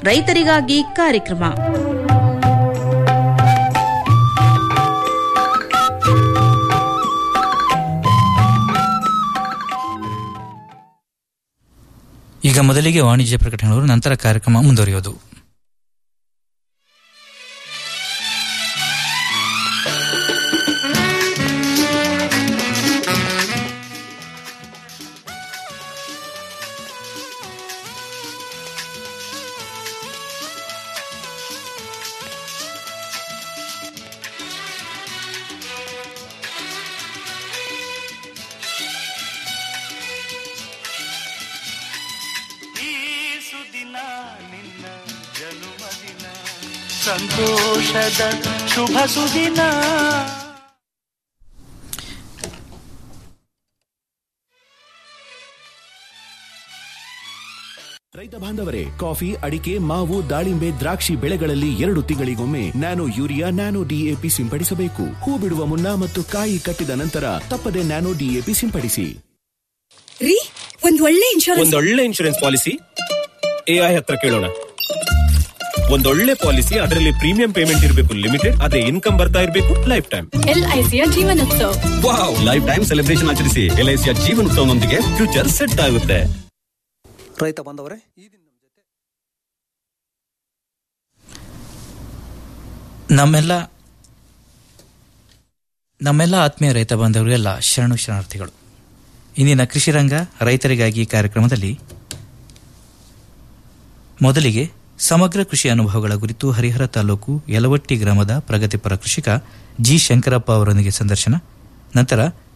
ರೈತರಿಗಾಗಿ ಕಾರ್ಯಕ್ರಮ ಈಗ ಮೊದಲಿಗೆ ವಾಣಿಜ್ಯ ಪ್ರಕಟಣೆಗಳು ನಂತರ ಕಾರ್ಯಕ್ರಮ ಮುಂದುವರಿಯೋದು ಈ ಸುದಿನ ನಿನ್ನ ಜನುಮದಿನ ಸಂತೋಷದ ಶುಭ ಸುದಿನ ರೈತ ಬಾಂಧವರೇ ಕಾಫಿ ಅಡಿಕೆ ಮಾವು ದಾಳಿಂಬೆ ದ್ರಾಕ್ಷಿ ಬೆಳೆಗಳಲ್ಲಿ ಎರಡು ತಿಂಗಳಿಗೊಮ್ಮೆ ನ್ಯಾನೋ ಯೂರಿಯಾ ನ್ಯಾನೋ ಡಿಎಪಿ ಸಿಂಪಡಿಸಬೇಕು ಹೂ ಬಿಡುವ ಮುನ್ನ ಮತ್ತು ಕಾಯಿ ಕಟ್ಟಿದ ನಂತರ ತಪ್ಪದೆ ನ್ಯಾನೋ ಡಿಎಪಿ ಸಿಂಪಡಿಸಿ ರೀ ಒಂದ್ ಒಳ್ಳೆ ಇನ್ಶೂರೆನ್ಸ್ ಒಂದೊಳ್ಳೆ ಇನ್ಶೂರೆನ್ಸ್ ಪಾಲಿಸಿ ಎಐ ಹತ್ರ ಕೇಳೋಣ ಒಂದೊಳ್ಳೆ ಪಾಲಿಸಿ ಅದರಲ್ಲಿ ಪ್ರೀಮಿಯಂ ಪೇಮೆಂಟ್ ಇರಬೇಕು ಲಿಮಿಟೆಡ್ ಅದೇ ಇನ್ಕಮ್ ಬರ್ತಾ ಇರಬೇಕು ಲೈಫ್ ಟೈಮ್ ಎಲ್ಐಸಿಯ Jeevanotsava wow life time celebration ಆಚರಿಸಿ ಎಲ್ಐಸಿಯ ಜೀವನೋತ್ಸವನೊಂದಿಗೆ ಫ್ಯೂಚರ್ ಸೆಟ್ ಆಗುತ್ತೆ ರೈತ ಬಾಂಧವರೇ ಈ ದಿನ ನಮ್ಮ ಜೊತೆ ನಮ್ಮೆಲ್ಲ ನಮ್ಮೆಲ್ಲ ಆತ್ಮೀಯ ರೈತ ಬಾಂಧವರಿಗೆಲ್ಲ ಶರಣು ಶರಣಾರ್ಥಿಗಳು ಇಂದಿನ ಕೃಷಿ ರಂಗ ರೈತರಿಗಾಗಿ ಕಾರ್ಯಕ್ರಮದಲ್ಲಿ ಮೊದಲಿಗೆ ಸಮಗ್ರ ಕೃಷಿ ಅನುಭವಗಳ ಕುರಿತು ಹರಿಹರ ತಾಲೂಕು ಯಲವಟ್ಟಿ ಗ್ರಾಮದ ಪ್ರಗತಿಪರ ಕೃಷಿಕ ಜಿ ಶಂಕರಪ್ಪ ಅವರೊಂದಿಗೆ ಸಂದರ್ಶನ ನಂತರ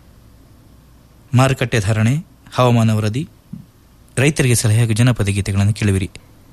ಮಾರುಕಟ್ಟೆ ಧಾರಣೆ ಹವಾಮಾನ ವರದಿ ರೈತರಿಗೆ ಸಲಹೆ ಹಾಗೂ ಜನಪದ ಗೀತೆಗಳನ್ನು ಕೇಳುವಿರಿ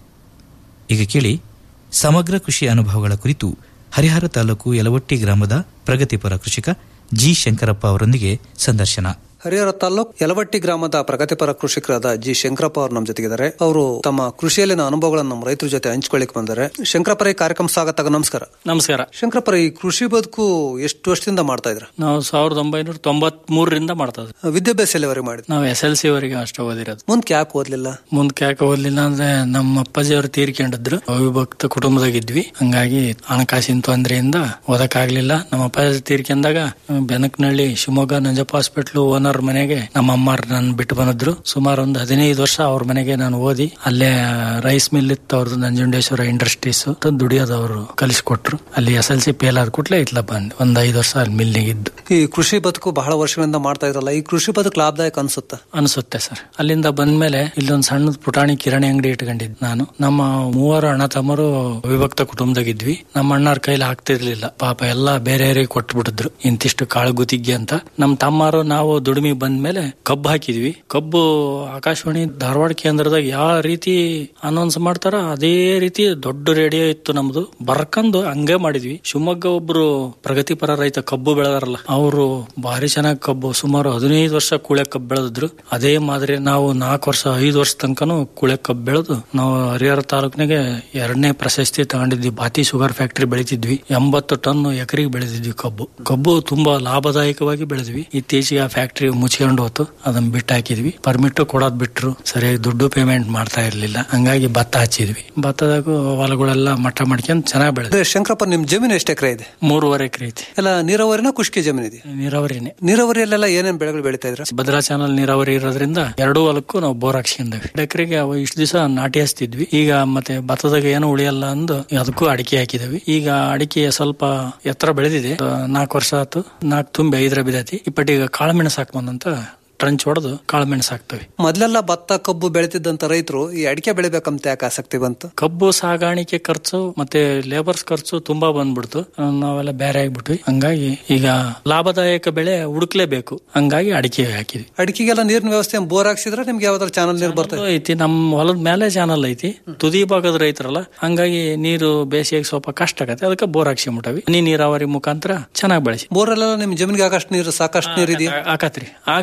ಈಗ ಕೇಳಿ ಸಮಗ್ರ ಕೃಷಿ ಅನುಭವಗಳ ಕುರಿತು ಹರಿಹರ ತಾಲೂಕು ಯಲವಟ್ಟಿ ಗ್ರಾಮದ ಪ್ರಗತಿಪರ ಕೃಷಿಕ ಜಿ ಶಂಕರಪ್ಪ ಅವರೊಂದಿಗೆ ಸಂದರ್ಶನ ಹರಿಹರ ತಾಲೂಕ್ ಯಲವಟ್ಟಿ ಗ್ರಾಮದ ಪ್ರಗತಿಪರ ಕೃಷಿಕರಾದ ಜಿ ಶಂಕರಪ್ಪ ಅವರು ನಮ್ಮ ಜೊತೆಗಿದ್ದಾರೆ ಅವರು ತಮ್ಮ ಕೃಷಿಯಲ್ಲಿನ ಅನುಭವಗಳನ್ನು ನಮ್ಮ ರೈತರ ಜೊತೆ ಹಂಚ್ಕೊಳ್ಳಿಕ್ ಬಂದರೆ ಶಂಕರಪ್ಪರ ಈ ಕಾರ್ಯಕ್ರಮ ಸ್ವಾಗತ ನಮಸ್ಕಾರ ನಮಸ್ಕಾರ ಶಂಕರಪ್ಪರ ಈ ಕೃಷಿ ಬದುಕು ಎಷ್ಟು ವರ್ಷದಿಂದ ಮಾಡ್ತಾ ಇದ್ರ ನಾವು ಸಾವಿರದ ಒಂಬೈನೂರ ತೊಂಬತ್ ಮೂರರಿಂದ ಮಾಡ್ತಾ ಇದ್ವಿ ವಿದ್ಯಾಭ್ಯಾಸ ಎಲ್ಲಿವರೆಗೆ ಮಾಡಿದ್ರು ನಾವು ಎಸ್ ಎಲ್ ಸಿ ವರೆಗೆ ಅಷ್ಟೇ ಓದಿರೋದು ಮುಂದಕ್ಕೆ ಯಾಕೆ ಓದ್ಲಿಲ್ಲ ಮುಂದಕ್ಕೆ ಯಾಕೆ ಓದ್ಲಿಲ್ಲ ಅಂದ್ರೆ ನಮ್ಮ ಅಪ್ಪಾಜಿ ಅವರು ತೀರ್ಕೊಂಡಿದ್ರು ಅವಿಭಕ್ತ ಕುಟುಂಬದಾಗಿದ್ವಿ ಹಂಗಾಗಿ ಹಣಕಾಸಿನ ತೊಂದರೆಯಿಂದ ಓದಕ್ಕಾಗ್ಲಿಲ್ಲ ನಮ್ಮ ಅಪ್ಪಾಜಿ ತೀರ್ಕೊಂಡಾಗ ಬೆನಕನಹಳ್ಳಿ ಶಿವಮೊಗ್ಗ ನಂಜಪ್ಪ ಹಾಸ್ಪಿಟ್ಲು ಓನರ್ ಮನೆಗೆ ನಮ್ಮ ಅಮ್ಮಾರ್ ನನ್ನ ಬಿಟ್ಟು ಬಂದಿದ್ರು ಸುಮಾರು ಒಂದು ಹದಿನೈದು ವರ್ಷ ಅವ್ರ ಮನೆಗೆ ನಾನು ಓದಿ ಅಲ್ಲೇ ರೈಸ್ ಮಿಲ್ ಇತ್ತು ಅವ್ರದ್ದು ನಂಜುಂಡೇಶ್ವರ ಇಂಡಸ್ಟ್ರೀಸ್ ದುಡಿಯೋದು ಅವರು ಕಲಿಸ್ಕೊಟ್ರು ಅಲ್ಲಿ ಎಸ್ ಎಲ್ ಸಿ ಫೇಲ್ ಆದ ಕೂಡಲೇ ಇತ್ಲ ಬಂದ್ ಒಂದ್ ಐದು ವರ್ಷ ಅಲ್ಲಿ ಮಿಲ್ನಿಗೆ ಇದ್ದು ಈ ಕೃಷಿ ಬದುಕು ಬಹಳ ವರ್ಷಗಳಿಂದ ಮಾಡ್ತಾ ಇದ್ರಲ್ಲ ಈ ಕೃಷಿ ಬದುಕು ಲಾಭದಾಯಕ ಅನ್ಸುತ್ತಾ ಅನ್ಸುತ್ತೆ ಸರ್ ಅಲ್ಲಿಂದ ಬಂದ್ಮೇಲೆ ಇಲ್ಲೊಂದ್ ಸಣ್ಣ ಪುಟಾಣಿ ಕಿರಾಣಿ ಅಂಗಡಿ ಇಟ್ಕೊಂಡಿದ್ ನಾನು ನಮ್ಮ ಮೂವರು ಅಣ್ಣ ತಮ್ಮರು ವಿಭಕ್ತ ಕುಟುಂಬದಾಗಿದ್ವಿ ನಮ್ಮ ಅಣ್ಣರ ಕೈಲಿ ಆಗ್ತಿರ್ಲಿಲ್ಲ ಪಾಪ ಎಲ್ಲ ಬೇರೆಯವರಿಗೆ ಕೊಟ್ಬಿಟ್ಟಿದ್ರು ಇಂತಿಷ್ಟು ಕಾಳು ಗುತ್ತಿಗೆ ಅಂತ ನಮ್ಮ ತಮ್ಮರು ನಾವು ದುಡಿಮೆ ಬಂದ್ಮೇಲೆ ಕಬ್ಬು ಹಾಕಿದ್ವಿ ಕಬ್ಬು ಆಕಾಶವಾಣಿ ಧಾರವಾಡ ಕೇಂದ್ರದಾಗ ಯಾವ ರೀತಿ ಅನೌನ್ಸ್ ಮಾಡ್ತಾರ ಅದೇ ರೀತಿ ದೊಡ್ಡ ರೇಡಿಯೋ ಇತ್ತು ನಮ್ದು ಬರ್ಕಂದು ಹಂಗೆ ಮಾಡಿದ್ವಿ ಶಿವಮೊಗ್ಗ ಒಬ್ರು ಪ್ರಗತಿಪರ ರೈತ ಕಬ್ಬು ಬೆಳೆದಾರಲ್ಲ ಅವರು ಭಾರಿ ಚೆನ್ನಾಗಿ ಕಬ್ಬು ಸುಮಾರು ಹದಿನೈದು ವರ್ಷ ಕೂಳೆ ಕಬ್ಬು ಬೆಳೆದಿದ್ರು ಅದೇ ಮಾದರಿ ನಾವು ನಾಲ್ಕು ವರ್ಷ ಐದು ವರ್ಷ ತನಕನು ಕೂಳೆ ಕಬ್ಬು ಬೆಳೆದು ನಾವು ಹರಿಹರ ತಾಲೂಕಿನಾಗೆ ಎರಡನೇ ಪ್ರಶಸ್ತಿ ತಗೊಂಡಿದ್ವಿ ಬಾತಿ ಶುಗರ್ ಫ್ಯಾಕ್ಟರಿ ಬೆಳಿತಿದ್ವಿ ಎಂಬತ್ತು ಟನ್ ಎಕರೆಗೆ ಬೆಳೆದಿದ್ವಿ ಕಬ್ಬು ಕಬ್ಬು ತುಂಬಾ ಲಾಭದಾಯಕವಾಗಿ ಬೆಳೆದ್ವಿ ಇತ್ತೀಚೆಗೆ ಆ ಫ್ಯಾಕ್ಟರಿ ಮುಚ್ಕೊಂಡು ಹೋತು ಅದನ್ನ ಬಿಟ್ಟು ಹಾಕಿದ್ವಿ ಪರ್ಮಿಟ್ ಕೊಡೋದ್ ಬಿಟ್ರು ಸರಿಯಾಗಿ ದುಡ್ಡು ಪೇಮೆಂಟ್ ಮಾಡ್ತಾ ಇರ್ಲಿಲ್ಲ ಹಂಗಾಗಿ ಭತ್ತ ಹಚ್ಚಿದ್ವಿ ಭತ್ತದಾಗೂ ಹೊಲಗಳೆಲ್ಲ ಮಟ್ಟ ಮಾಡ್ಕೊಂಡ್ ಚೆನ್ನಾಗಿ ಬೆಳೆದ ಅಂದ್ರೆ ಶಂಕರಪ್ಪ ನಿಮ್ ಜಮೀನು ಎಷ್ಟು ಎಕರೆ ಇದೆ ಮೂರುವರೆ ಎಕರೆ ಐತಿ ಎಲ್ಲ ನೀರಾವರಿನ ಖುಷ್ಕಿ ಜಮೀನು ಇದೆ ನೀರಾವರಿನೇ ನೀರಾವರಿಯಲ್ಲೆಲ್ಲ ಏನೇನ್ ಬೆಳೆಗಳು ಬೆಳೀತಾ ಇದ್ರ ಭದ್ರಾ ಚಾನಲ್ ನೀರಾವರಿ ಇರೋದ್ರಿಂದ ಎರಡೂ ಹೊಲಕ್ಕೂ ನಾವು ಬೋರ್ ಹಾಕ್ಸ್ಕೊಂಡವಿ ಎಕರೆಗೆ ಅವ ಇಷ್ಟು ದಿವಸ ನಾಟಿ ಹಚ್ತಿದ್ವಿ ಈಗ ಮತ್ತೆ ಭತ್ತದಾಗ ಏನು ಉಳಿಯಲ್ಲ ಅಂದು ಅದಕ್ಕೂ ಅಡಿಕೆ ಹಾಕಿದವಿ ಈಗ ಅಡಿಕೆ ಸ್ವಲ್ಪ ಎತ್ತರ ಬೆಳೆದಿದೆ ನಾಲ್ಕು ವರ್ಷ ಆಯ್ತು ನಾಲ್ಕು ತುಂಬಿ ಐದರ ಬಿದ್ದೈತಿ ಇಪ್ಪಟ್ಟೀಗ ಕಾಳುಮೆಣಸು ಹಾಕ್ಬಂದಂತ ಟ್ರಂಚ್ ಹೊಡೆದು ಕಾಳುಮೆಣಸು ಹಾಕ್ತವಿ ಮೊದ್ಲೆಲ್ಲ ಭತ್ತ ಕಬ್ಬು ಬೆಳೆತಿದ್ದಂತ ರೈತರು ಈ ಅಡಿಕೆ ಬೆಳಿಬೇಕಂತ ಯಾಕೆ ಆಸಕ್ತಿ ಬಂತು ಕಬ್ಬು ಸಾಗಾಣಿಕೆ ಖರ್ಚು ಮತ್ತೆ ಲೇಬರ್ಸ್ ಖರ್ಚು ತುಂಬಾ ಬಂದ್ಬಿಡ್ತು ಆ, ನಾವೆಲ್ಲ ಬೇರೆ ಆಗ್ಬಿಟ್ವಿ ಹಂಗಾಗಿ ಈಗ ಲಾಭದಾಯಕ ಬೆಳೆ ಹುಡುಕ್ಲೇಬೇಕು ಹಂಗಾಗಿ ಅಡಿಕೆ ಹಾಕಿದ್ವಿ ಅಡಿಕೆಗೆಲ್ಲ ನೀರಿನ ವ್ಯವಸ್ಥೆ ಬೋರ್ ಹಾಕ್ಸಿದ್ರೆ ನಿಮ್ಗೆ ಯಾವ್ದಾದ್ರು ಚಾನಲ್ ನೀರು ಬರ್ತದೆ ಐತಿ ನಮ್ ಹೊಲದ ಮೇಲೆ ಚಾನಲ್ ಐತಿ ತುದಿ ಭಾಗದ ರೈತರಲ್ಲ ಹಂಗಾಗಿ ನೀರು ಬೇಸಿಗೆ ಸ್ವಲ್ಪ ಕಷ್ಟ ಆಗತ್ತೆ ಅದಕ್ಕೆ ಬೋರ್ ಹಾಕ್ಸಿಬಿಟ್ಟವಿ ಹನಿ ನೀರಾವರಿ ಮುಖಾಂತರ ಚೆನ್ನಾಗಿ ಬೆಳೆಸಿ ಬೋರಲ್ಲೆಲ್ಲ ನಿಮ್ ಜಮೀನಿಗೆ ಆಗಷ್ಟು ನೀರು ಸಾಕಷ್ಟು ನೀರು ಇದೆಯಾ ಆಕತ್ರಿ ಆಗ್ಲಿಲ್ಲ ಅಂದ್ರೆ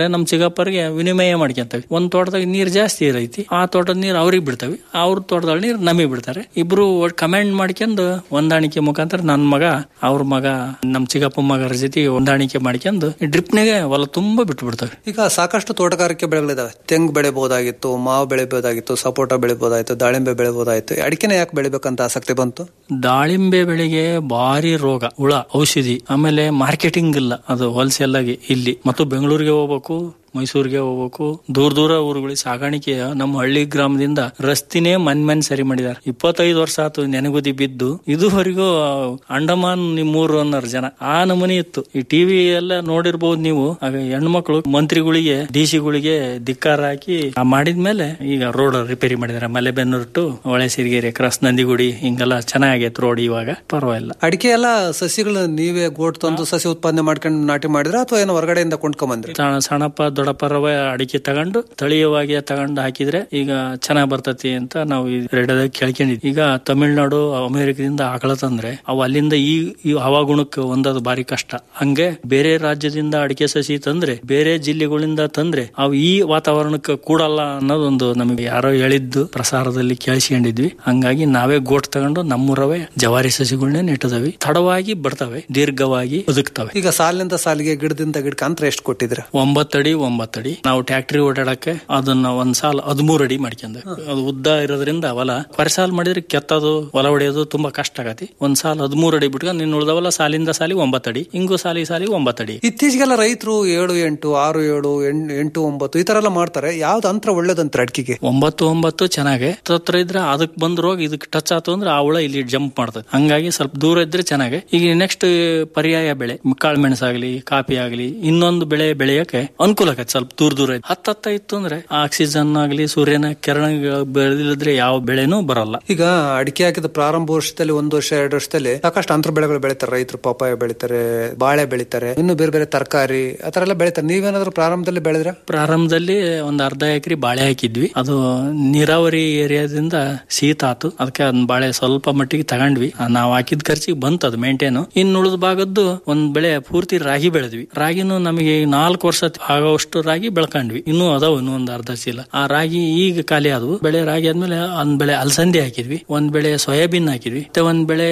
ಆಮೇಲೆ ನಮ್ ಚಿಗಪ್ಪರಿಗೆ ವಿನಿಮಯ ಮಾಡ್ಕೊಂತವಿ ಒಂದ್ ತೋಟದಾಗ ನೀರ್ ಜಾಸ್ತಿ ಇರೈತಿ ಆ ತೋಟದ ನೀರ್ ಅವ್ರಿಗೆ ಬಿಡ್ತವಿ ಅವ್ರ ತೋಟದ ನೀರ್ ನಮಗೆ ಬಿಡ್ತಾರೆ ಇಬ್ರು ಕಮೆಂಡ್ ಮಾಡ್ಕೊಂಡು ಹೊಂದಾಣಿಕೆ ಮುಖಾಂತರ ನನ್ ಮಗ ಅವ್ರ ಮಗ ನಮ್ ಚಿಗಪ್ಪ ಮಗರ ಜೊತೆ ಹೊಂದಾಣಿಕೆ ಮಾಡ್ಕೊಂಡು ಡ್ರಿಪ್ನಾಗೆ ಹೊಲ ತುಂಬಾ ಬಿಟ್ಟು ಬಿಡ್ತವೆ ಈಗ ಸಾಕಷ್ಟು ತೋಟಗಾರಿಕೆ ಬೆಳೆಗಳಿದಾವೆ ತೆಂಗು ಬೆಳಿಬಹುದಾಗಿತ್ತು ಮಾವು ಬೆಳಿಬಹುದಾಗಿತ್ತು ಸಪೋಟ ಬೆಳಿಬಹುದಾಗಿತ್ತು ದಾಳಿಂಬೆ ಬೆಳಿಬಹುದಾಗಿತ್ತು ಅಡಿಕೆನೆ ಯಾಕೆ ಬೆಳಿಬೇಕಂತ ಆಸಕ್ತಿ ಬಂತು ದಾಳಿಂಬೆ ಬೆಳೆಗೆ ಭಾರಿ ರೋಗ ಹುಳ ಔಷಧಿ ಆಮೇಲೆ ಮಾರ್ಕೆಟಿಂಗ್ ಇಲ್ಲ ಅದು ಹೋಲ್ಸೇಲ್ ಆಗಿ ಇಲ್ಲಿ ಮತ್ತು ಬೆಂಗಳೂರಿಗೆ ಹೋಗ್ಬೇಕು ಮೈಸೂರಿಗೆ ಹೋಗ್ಬೇಕು ದೂರ ದೂರ ಊರುಗಳಿಗೆ ಸಾಗಾಣಿಕೆ ನಮ್ಮ ಹಳ್ಳಿ ಗ್ರಾಮದಿಂದ ರಸ್ತಿನೇ ಮನ್ ಮನ್ ಸರಿ ಮಾಡಿದಾರೆ ಇಪ್ಪತ್ತೈದು ವರ್ಷ ಆತು ನೆನಗುದಿ ಬಿದ್ದು ಇದುವರೆಗೂ ಅಂಡಮಾನ್ ನಿಮ್ಮೂರು ಅನ್ನೋರು ಜನ ಆ ನಮೂನಿ ಇತ್ತು ಈ ಟಿವಿ ಎಲ್ಲ ನೋಡಿರ್ಬಹುದು ನೀವು ಆಗ ಹೆಣ್ಮಕ್ಳು ಮಂತ್ರಿಗಳಿಗೆ ಡಿ ಸಿಗಳಿಗೆ ಧಿಕ್ಕಾರ ಹಾಕಿ ಆ ಮಾಡಿದ್ಮೇಲೆ ಈಗ ರೋಡ್ ರಿಪೇರಿ ಮಾಡಿದಾರೆ ಮಲೆಬೆನ್ನೂರು ಟು ಹೊಳೆ ಸಿರಿಗೆರೆ ಕ್ರಾಸ್ ನಂದಿಗುಡಿ ಹಿಂಗೆಲ್ಲ ಚೆನ್ನಾಗೈತೆ ರೋಡ್ ಇವಾಗ ಪರವಾಗಿಲ್ಲ ಅಡಿಕೆ ಎಲ್ಲ ಸಸಿಗಳು ನೀವೇ ಗೋಟ್ ತಂದು ಸಸಿ ಉತ್ಪಾದನೆ ಮಾಡ್ಕೊಂಡು ನಾಟಿ ಮಾಡಿದ್ರ ಅಥವಾ ಏನೋ ಹೊರಗಡೆಯಿಂದ ಕೊಂಡ್ಕೊಂಬಂದ್ರಿ ಸಣ್ಣ- ಸಣ್ಣಪ್ಪ ದೊಡ್ಡಪ್ಪ ರವೆ ಅಡಿಕೆ ತಗೊಂಡು ಸ್ಥಳೀಯವಾಗಿ ತಗೊಂಡು ಹಾಕಿದ್ರೆ ಈಗ ಚೆನ್ನಾಗ್ ಬರ್ತತಿ ಅಂತ ನಾವು ಈ ರೇಡಿಯೋದಾಗ ಕೇಳ್ಕೊಂಡಿದ್ವಿ ಈಗ ತಮಿಳ್ನಾಡು ಅಮೆರಿಕದಿಂದ ಆಕಳ ತಂದ್ರೆ ಅವು ಅಲ್ಲಿಂದ ಈ ಈ ಹವಾಗುಣಕ್ಕೆ ಹೊಂದೋದು ಬಾರಿ ಕಷ್ಟ ಹಂಗೆ ಬೇರೆ ರಾಜ್ಯದಿಂದ ಅಡಿಕೆ ಸಸಿ ತಂದ್ರೆ ಬೇರೆ ಜಿಲ್ಲೆಗಳಿಂದ ತಂದ್ರೆ ಅವು ಈ ವಾತಾವರಣಕ್ಕೆ ಕೂಡಲ್ಲ ಅನ್ನೋದೊಂದು ನಮಗೆ ಯಾರೋ ಹೇಳಿದ್ದು ಪ್ರಸಾರದಲ್ಲಿ ಕೇಳಿಸ್ಕೊಂಡಿದ್ವಿ ಹಂಗಾಗಿ ನಾವೇ ಗೋಟ್ ತಗೊಂಡು ನಮ್ಮೂರವೇ ಜವಾರಿ ಸಸಿಗಳನ್ನೇ ನೆಟ್ಟದವಿ ತಡವಾಗಿ ಬರ್ತವೆ ದೀರ್ಘವಾಗಿ ಬದುಕ್ತವೆ ಈಗ ಸಾಲಿನಿಂದ ಸಾಲಿಗೆ ಗಿಡದಿಂದ ಗಿಡಕ್ಕೆ ಅಂತರ ಎಷ್ಟು ಕೊಟ್ಟಿದ್ರ ಒಂಬತ್ತಡಿ ಒಂಬತ್ತಡಿ ನಾವು ಟ್ಯಾಕ್ಟ್ರಿ ಓಡಾಡಕ್ಕೆ ಅದನ್ನ ಒಂದ್ ಸಾಲ ಹದಿಮೂರು ಅಡಿ ಮಾಡ್ಕೊಂಡೆ ಅದು ಉದ್ದ ಇರೋದ್ರಿಂದ ಹೊಲ ಪರ್ ಸಾಲ್ ಮಾಡಿದ್ರೆ ಕೆತ್ತೋದು ಹೊಲ ಹೊಡೆಯೋದು ತುಂಬಾ ಕಷ್ಟ ಆಗತಿ ಒಂದ್ ಸಾಲ ಹದಿಮೂರು ಅಡಿ ಬಿಟ್ಕೊಂಡು ನಿನ್ನ ಉಳ್ದವಲ್ಲ ಸಾಲಿಂದ ಸಾಲಿ ಒಂಬತ್ತಡಿ ಹಿಂಗು ಸಾಲಿ ಸಾಲಿ ಒಂಬತ್ತಡಿ ಇತ್ತೀಚೆಗೆಲ್ಲ ರೈತರು ಏಳು ಎಂಟು ಆರು ಏಳು ಎಣ್- ಎಂಟು ಒಂಬತ್ತು ಈ ತರ ಎಲ್ಲ ಮಾಡ್ತಾರೆ ಯಾವ್ದು ಅಂತರ ಒಳ್ಳೇದಂತ ಅಡಿಕೆಗೆ ಒಂಬತ್ತು ಒಂಬತ್ತು ಚೆನ್ನಾಗೆ ಹತ್ರ ಇದ್ರೆ ಅದಕ್ಕೆ ಬಂದ್ ರೋಗ ಇದಕ್ಕೆ ಟಚ್ ಆತು ಅಂದ್ರೆ ಆ ಹುಳ ಇಲ್ಲಿ ಜಂಪ್ ಮಾಡ್ತದೆ ಹಂಗಾಗಿ ಸ್ವಲ್ಪ ದೂರ ಇದ್ರೆ ಚೆನ್ನಾಗೆ ಈಗ ನೆಕ್ಸ್ಟ್ ಪರ್ಯಾಯ ಬೆಳೆ ಕಾಳು ಮೆಣಸಾಗ್ಲಿ ಕಾಫಿ ಆಗ್ಲಿ ಇನ್ನೊಂದು ಬೆಳೆ ಬೆಳೆಯಕ್ಕೆ ಅನುಕೂಲ ಆಗತ್ತೆ ಸ್ವಲ್ಪ ದೂರ ದೂರ ಇದ್ದು. ಹತ್ತ ಹತ್ತ ಇತ್ತು ಅಂದ್ರೆ ಆಕ್ಸಿಜನ್ ಆಗ್ಲಿ ಸೂರ್ಯನ ಕಿರಣ ಬೆಳೆದಿಲ್ಲದ್ರೆ ಯಾವ ಬೆಳೆನೂ ಬರಲ್ಲ ಈಗ ಅಡಿಕೆ ಹಾಕಿದ ಪ್ರಾರಂಭ ವರ್ಷದಲ್ಲಿ ಒಂದು ವರ್ಷ ಎರಡು ವರ್ಷದಲ್ಲಿ ಸಾಕಷ್ಟು ಅಂತರ ಬೆಳೆಗಳು ಬೆಳಿತಾರೆ ರೈತರು ಪಪಾಯ ಬೆಳಿತಾರೆ ಬಾಳೆ ಬೆಳಿತಾರೆ ಇನ್ನು ಬೇರೆ ಬೇರೆ ತರಕಾರಿ ಆತರ ಎಲ್ಲ ಬೆಳಿತಾರೆ ನೀವೇನಾದ್ರೂ ಪ್ರಾರಂಭದಲ್ಲಿ ಬೆಳೆದ್ರ ಪ್ರಾರಂಭದಲ್ಲಿ ಒಂದ್ ಅರ್ಧ ಎಕರೆ ಬಾಳೆ ಹಾಕಿದ್ವಿ ಅದು ನೀರಾವರಿ ಏರಿಯಾದಿಂದ ಶೀತ ಆತು ಅದಕ್ಕೆ ಅದ್ ಬಾಳೆ ಸ್ವಲ್ಪ ಮಟ್ಟಿಗೆ ತಗೊಂಡ್ವಿ ಆ ನಾವ್ ಹಾಕಿದ ಖರ್ಚಿಗೆ ಬಂತು ಅದು ಮೇಂಟೈನ್ ಇನ್ನು ಉಳಿದ ಭಾಗದ್ದು ಒಂದ್ ಬೆಳೆ ಪೂರ್ತಿ ರಾಗಿ ಬೆಳೆದ್ವಿ ರಾಗಿನೂ ನಮಗೆ ನಾಲ್ಕು ವರ್ಷ ಆಗೋಷ್ಟು ರಾಗಿ ಬೆಳ್ಕೊಂಡ್ವಿ ಇನ್ನೂ ಅದಾವ ಇನ್ನೂ ಒಂದ್ ಅರ್ಧ ಚೀಲ ಆ ರಾಗಿ ಈಗ ಖಾಲಿ ಆದವು ಬೆಳೆ ರಾಗಿ ಆದ್ಮೇಲೆ ಒಂದ್ ಬೆಳೆ ಅಲಸಂದಿ ಹಾಕಿದ್ವಿ ಒಂದ್ ಬೆಳೆ ಸೋಯಾಬೀನ್ ಹಾಕಿದ್ವಿ ಮತ್ತೆ ಒಂದ್ ಬೆಳೆ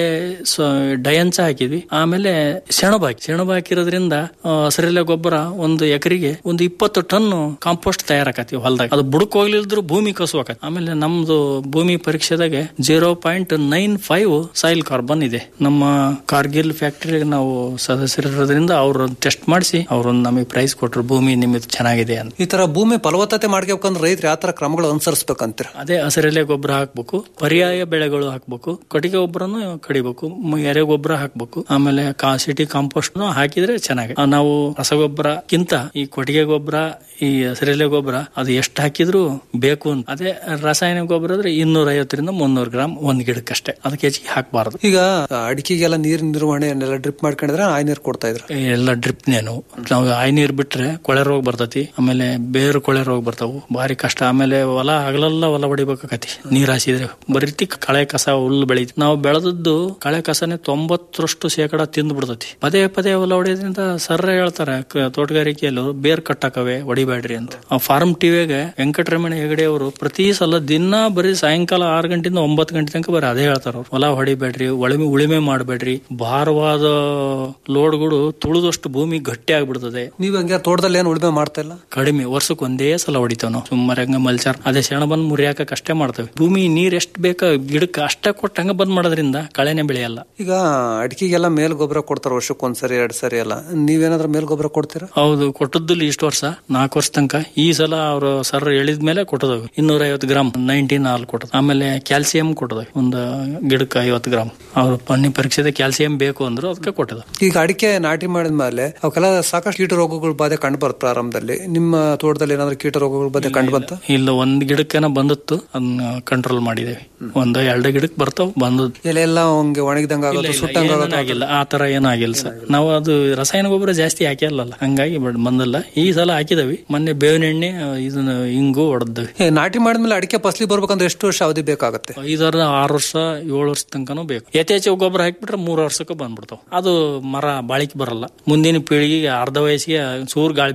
ಡಯಂಚ ಹಾಕಿದ್ವಿ ಆಮೇಲೆ ಸೆಣಬು ಹಾಕಿ ಸೆಣಬು ಹಾಕಿರೋದ್ರಿಂದ ಆ, ಹಸಿರೆಲೆ ಗೊಬ್ಬರ ಒಂದು ಎಕರೆಗೆ ಒಂದು ಇಪ್ಪತ್ತು ಟನ್ ಕಾಂಪೋಸ್ಟ್ ತಯಾರಾಕತಿ ಹೊಲದಾಗ ಅದು ಬುಡಕ್ ಹೋಗ್ಲಿಲ್ದ್ರು ಭೂಮಿ ಕಸುವಾಕತಿ ಆಮೇಲೆ ನಮ್ದು ಭೂಮಿ ಪರೀಕ್ಷೆದಾಗೆ zero point nine five soil carbon ಇದೆ ನಮ್ಮ ಕಾರ್ಗಿಲ್ ಫ್ಯಾಕ್ಟರಿ ನಾವು ಸದಸ್ಯರಿರೋದ್ರಿಂದ ಅವ್ರು ಟೆಸ್ಟ್ ಮಾಡಿಸಿ ಅವ್ರು ನಮಗೆ ಪ್ರೈಸ್ ಕೊಟ್ರು ಭೂಮಿ ನಿಮ್ಮದು ಚೆನ್ನಾಗಿದೆ ಅಂತ ಈ ತರ ಭೂಮಿ ಫಲವತ್ತತೆ ಮಾಡ್ಕೋಬೇಕಂದ್ರೆ ರೈತರು ಯಾವ ತರ ಕ್ರಮಗಳು ಅನುಸರಿಸಬೇಕಂತೀರ ಅದೇ ಹಸಿರೆಲೆ ಗೊಬ್ಬರ ಹಾಕ್ಬೇಕು ಪರ್ಯಾಯ ಬೆಳೆಗಳು ಹಾಕ್ಬೇಕು ಕಟ್ಟಿಗೆ ಗೊಬ್ಬರನು ಕಡಿಬೇಕು ಮ- ಎರೆ ಗೊಬ್ಬರ ಹಾಕ್ಬೇಕು ಆಮೇಲೆ ಕಾ ಸಿಟಿ ಕಾಂಪೋಸ್ಟ್ ಹಾಕಿದ್ರೆ ಚೆನ್ನಾಗಿ ಆ, ನಾವು ರಸಗೊಬ್ಬರಕ್ಕಿಂತ ಈ ಕೊಟ್ಟಿಗೆ ಗೊಬ್ಬರ ಈ ಹಸಿರೆಲೆ ಗೊಬ್ಬರ ಅದು ಎಷ್ಟು ಹಾಕಿದ್ರು ಬೇಕು ಅಂತ ಅದೇ ರಾಸಾಯನಿಕ ಗೊಬ್ಬರ ಅಂದ್ರೆ ಇನ್ನೂರ ಐವತ್ತರಿಂದ ಮುನ್ನೂರು ಗ್ರಾಮ್ ಒಂದ್ ಗಿಡಕ್ಕಷ್ಟೇ ಅದಕ್ಕೆ ಹೆಚ್ಚಿಗೆ ಹಾಕಬಾರದು ಈಗ ಅಡಿಕೆಗೆಲ್ಲ ನೀರಿನ ನಿರ್ವಹಣೆಯನ್ನೆಲ್ಲ ಡ್ರಿಪ್ ಮಾಡ್ಕೊಂಡಿದ್ರೆ ಆಯ್ ನೀರು ಕೊಡ್ತಾ ಇದ್ರ ಎಲ್ಲ ಡ್ರಿಪ್ ನೇನು ನಾವು ಆಯ್ ನೀರ್ ಬಿಟ್ರೆ ಕೊಳೆ ರೋಗ ಬರ್ತತಿ ಆಮೇಲೆ ಬೇರು ಕೊಳೆ ರೋಗ ಬರ್ತಾವು ಭಾರಿ ಕಷ್ಟ ಆಮೇಲೆ ಹೊಲ ಹಗಲೆಲ್ಲ ಹೊಲ ಹೊಡಿಬೇಕಾಕತಿ ನೀರ್ ಹಾಸಿದ್ರೆ ಬರೀತಿ ಕಳೆ ಕಸ ಹುಲ್ಲು ಬೆಳೀತಿ ನಾವು ಬೆಳೆದದ್ದು ಕಳೆ ಕಸನೇ ತೊಂಬತ್ತರಷ್ಟು ಶೇಕಡ ತಿಂದು ಬಿಡ್ತತಿ ಪದೇ ಪದೇ ಹೊಲ ಹೊಡೆಯೋದ್ರಿಂದ ಸರ್ರ ಹೇಳ್ತಾರೆ ಕ- ತೋಟಗಾರಿಕೆಯಲ್ಲೂ ಬೇರ್ ಕಟ್ಟಾಕವೆ ಹೊಡಿಬೇಡ್ರಿ ಅಂತ ಆ ಫಾರ್ಮ್ ಟಿವಿಗೆ ವೆಂಕಟರಮಣ ಹೆಗಡೆ ಅವರು ಪ್ರತಿ ಸಲ ದಿನ ಬರೀ ಸಾಯಂಕಾಲ ಆರು ಗಂಟೆಯಿಂದ ಒಂಬತ್ತು ಗಂಟೆ ತನಕ ಬರೀ ಅದೇ ಹೇಳ್ತಾರ ಅವ್ರು ಹೊಲ ಹೊಡಿಬೇಡ್ರಿ ಉಳಿಮೆ ಉಳಿಮೆ ಮಾಡಬೇಡ್ರಿ ಭಾರವಾದ ಲೋಡ್ಗಳು ತುಳಿದಷ್ಟು ಭೂಮಿ ಗಟ್ಟಿ ಆಗ್ಬಿಡ್ತದೆ ನೀವ್ ಹಂಗೆ ತೋಟದಲ್ಲಿ ಏನು ಉಳಿಮೆ ಮಾಡ್ತಾ ಇಲ್ಲ ಕಡಿಮೆ ವರ್ಷಕ್ಕೆ ಒಂದೇ ಸಲ ಹೊಡಿತಾವ ನಾವು ಸುಮ್ಮನೆ ಹಂಗ ಮಲ್ಚಾರ್ ಅದೇ ಸೆಣ ಬಂದ್ ಮುರಿಯಾಕಕ್ ಅಷ್ಟೇ ಮಾಡ್ತೇವೆ ಭೂಮಿ ನೀರ್ ಎಷ್ಟ್ ಬೇಕ ಗಿಡಕ್ಕೆ ಅಷ್ಟೇ ಕೊಟ್ಟು ಹಂಗ ಬಂದ್ ಮಾಡೋದ್ರಿಂದ ಕಳೆನೆ ಬೆಳೆಯಲ್ಲ ಈಗ ಅಡಿಕೆಗೆಲ್ಲ ಮೇಲ್ ಗೊಬ್ಬರ ಕೊಡ್ತಾರ ವರ್ಷಕ್ಕೆ ಒಂದ್ಸರಿ ಎರಡ್ ಸರಿ ಎಲ್ಲ ನೀವೇನಾದ್ರೂ ಮೇಲ್ ಗೊಬ್ಬರ ಕೊಡ್ತೀರಾ ಹೌದು ಕೊಟ್ಟದ್ದು ಇಷ್ಟು ವರ್ಷ ನಾಲ್ಕು ವರ್ಷ ತನಕ ಈ ಸಲ ಅವರು ಸರ್ ಹೇಳಿದ ಮೇಲೆ ಕೊಟ್ಟದವು ಇನ್ನೂರ ಐವತ್ತು ಗ್ರಾಮ್ ನೈನ್ಟೀನ್ ಹಾಲ್ ಕೊಟ್ಟದ ಆಮೇಲೆ ಕ್ಯಾಲ್ಸಿಯಂ ಕೊಟ್ಟದ ಒಂದು ಗಿಡಕ್ಕೆ ಐವತ್ತು ಗ್ರಾಮ್ ಅವ್ರ ಪಣ್ಣಿ ಪರೀಕ್ಷೆದ ಕ್ಯಾಲ್ಸಿಯಂ ಬೇಕು ಅಂದ್ರು ಅದಕ್ಕೆ ಕೊಟ್ಟದ ಈಗ ಅಡಿಕೆ ನಾಟಿ ಮಾಡಿದ್ಮೇಲೆ ಅವಕ್ಕೆಲ್ಲ ಸಾಕಷ್ಟು ಕೀಟ ರೋಗಗಳ ಬಾಧೆ ಕಂಡು ಬರುತ್ತೆ ಪ್ರಾರಂಭದಲ್ಲಿ ನಿಮ್ಮ ತೋಟದಲ್ಲಿ ಏನಾದ್ರು ಕೀಟ ರೋಗಗಳ ಬಾಧೆ ಕಂಡು ಬಂತ ಇಲ್ಲ ಒಂದ್ ಗಿಡಕ್ಕೇನ ಬಂದಿತ್ತು ಅದನ್ನ ಕಂಟ್ರೋಲ್ ಮಾಡಿದೇವಿ ಒಂದ್ ಎರಡು ಗಿಡಕ್ಕೆ ಬರ್ತಾವ ಬಂದದ್ದು ಎಲೆ ಎಲ್ಲ ಹಂಗೆ ಒಣಗಿದಂಗ ಆಗೋದು ಸುಟ್ಟಂಗ ಆಗೋದು ಆಗಿಲ್ಲ ಆ ತರ ಏನೂ ಆಗಿಲ್ಲ ಸರ್ ನಾವು ಅದು ರಸಾಯನ ಗೊಬ್ಬರ ಜಾಸ್ತಿ ಹಾಕಿರಲ್ಲ ಹಂಗಾಗಿ ಬ- ಬಂದಿಲ್ಲ ಈ ಸಲ ಹಾಕಿದವಿ ಮೊನ್ನೆ ಬೇವಿನ ಎಣ್ಣೆ ಇದನ್ನ ಹಿಂಗು ಹೊಡೆದ್ವಿ ಏ, ನಾಟಿ ಮಾಡಿದ್ಮೇಲೆ ಅಡಿಕೆ ಫಸಲಿ ಬರ್ಬೇಕಂದ್ರೆ ಎಷ್ಟು ವರ್ಷ ಅವಧಿ ಬೇಕಾಗತ್ತೆ ಐದಾರ ಆರು ವರ್ಷ ಏಳು ವರ್ಷ ತನಕನೂ ಬೇಕು ಯಥೇಚ್ಛ ಗೊಬ್ಬರ ಹಾಕಿಬಿಟ್ರೆ ಮೂರು ವರ್ಷಕ್ಕೆ ಬಂದ್ಬಿಡ್ತಾವ ಅದು ಮರ ಬಾಳಿಕೆ ಬರಲ್ಲ ಮುಂದಿನ ಪೀಳಿಗೆಗೆ ಅರ್ಧ ವಯಸ್ಸಿಗೆ ಸೂರ್ ಗಾಳಿ ಬೀಸಿರ ಲಡ್ಡ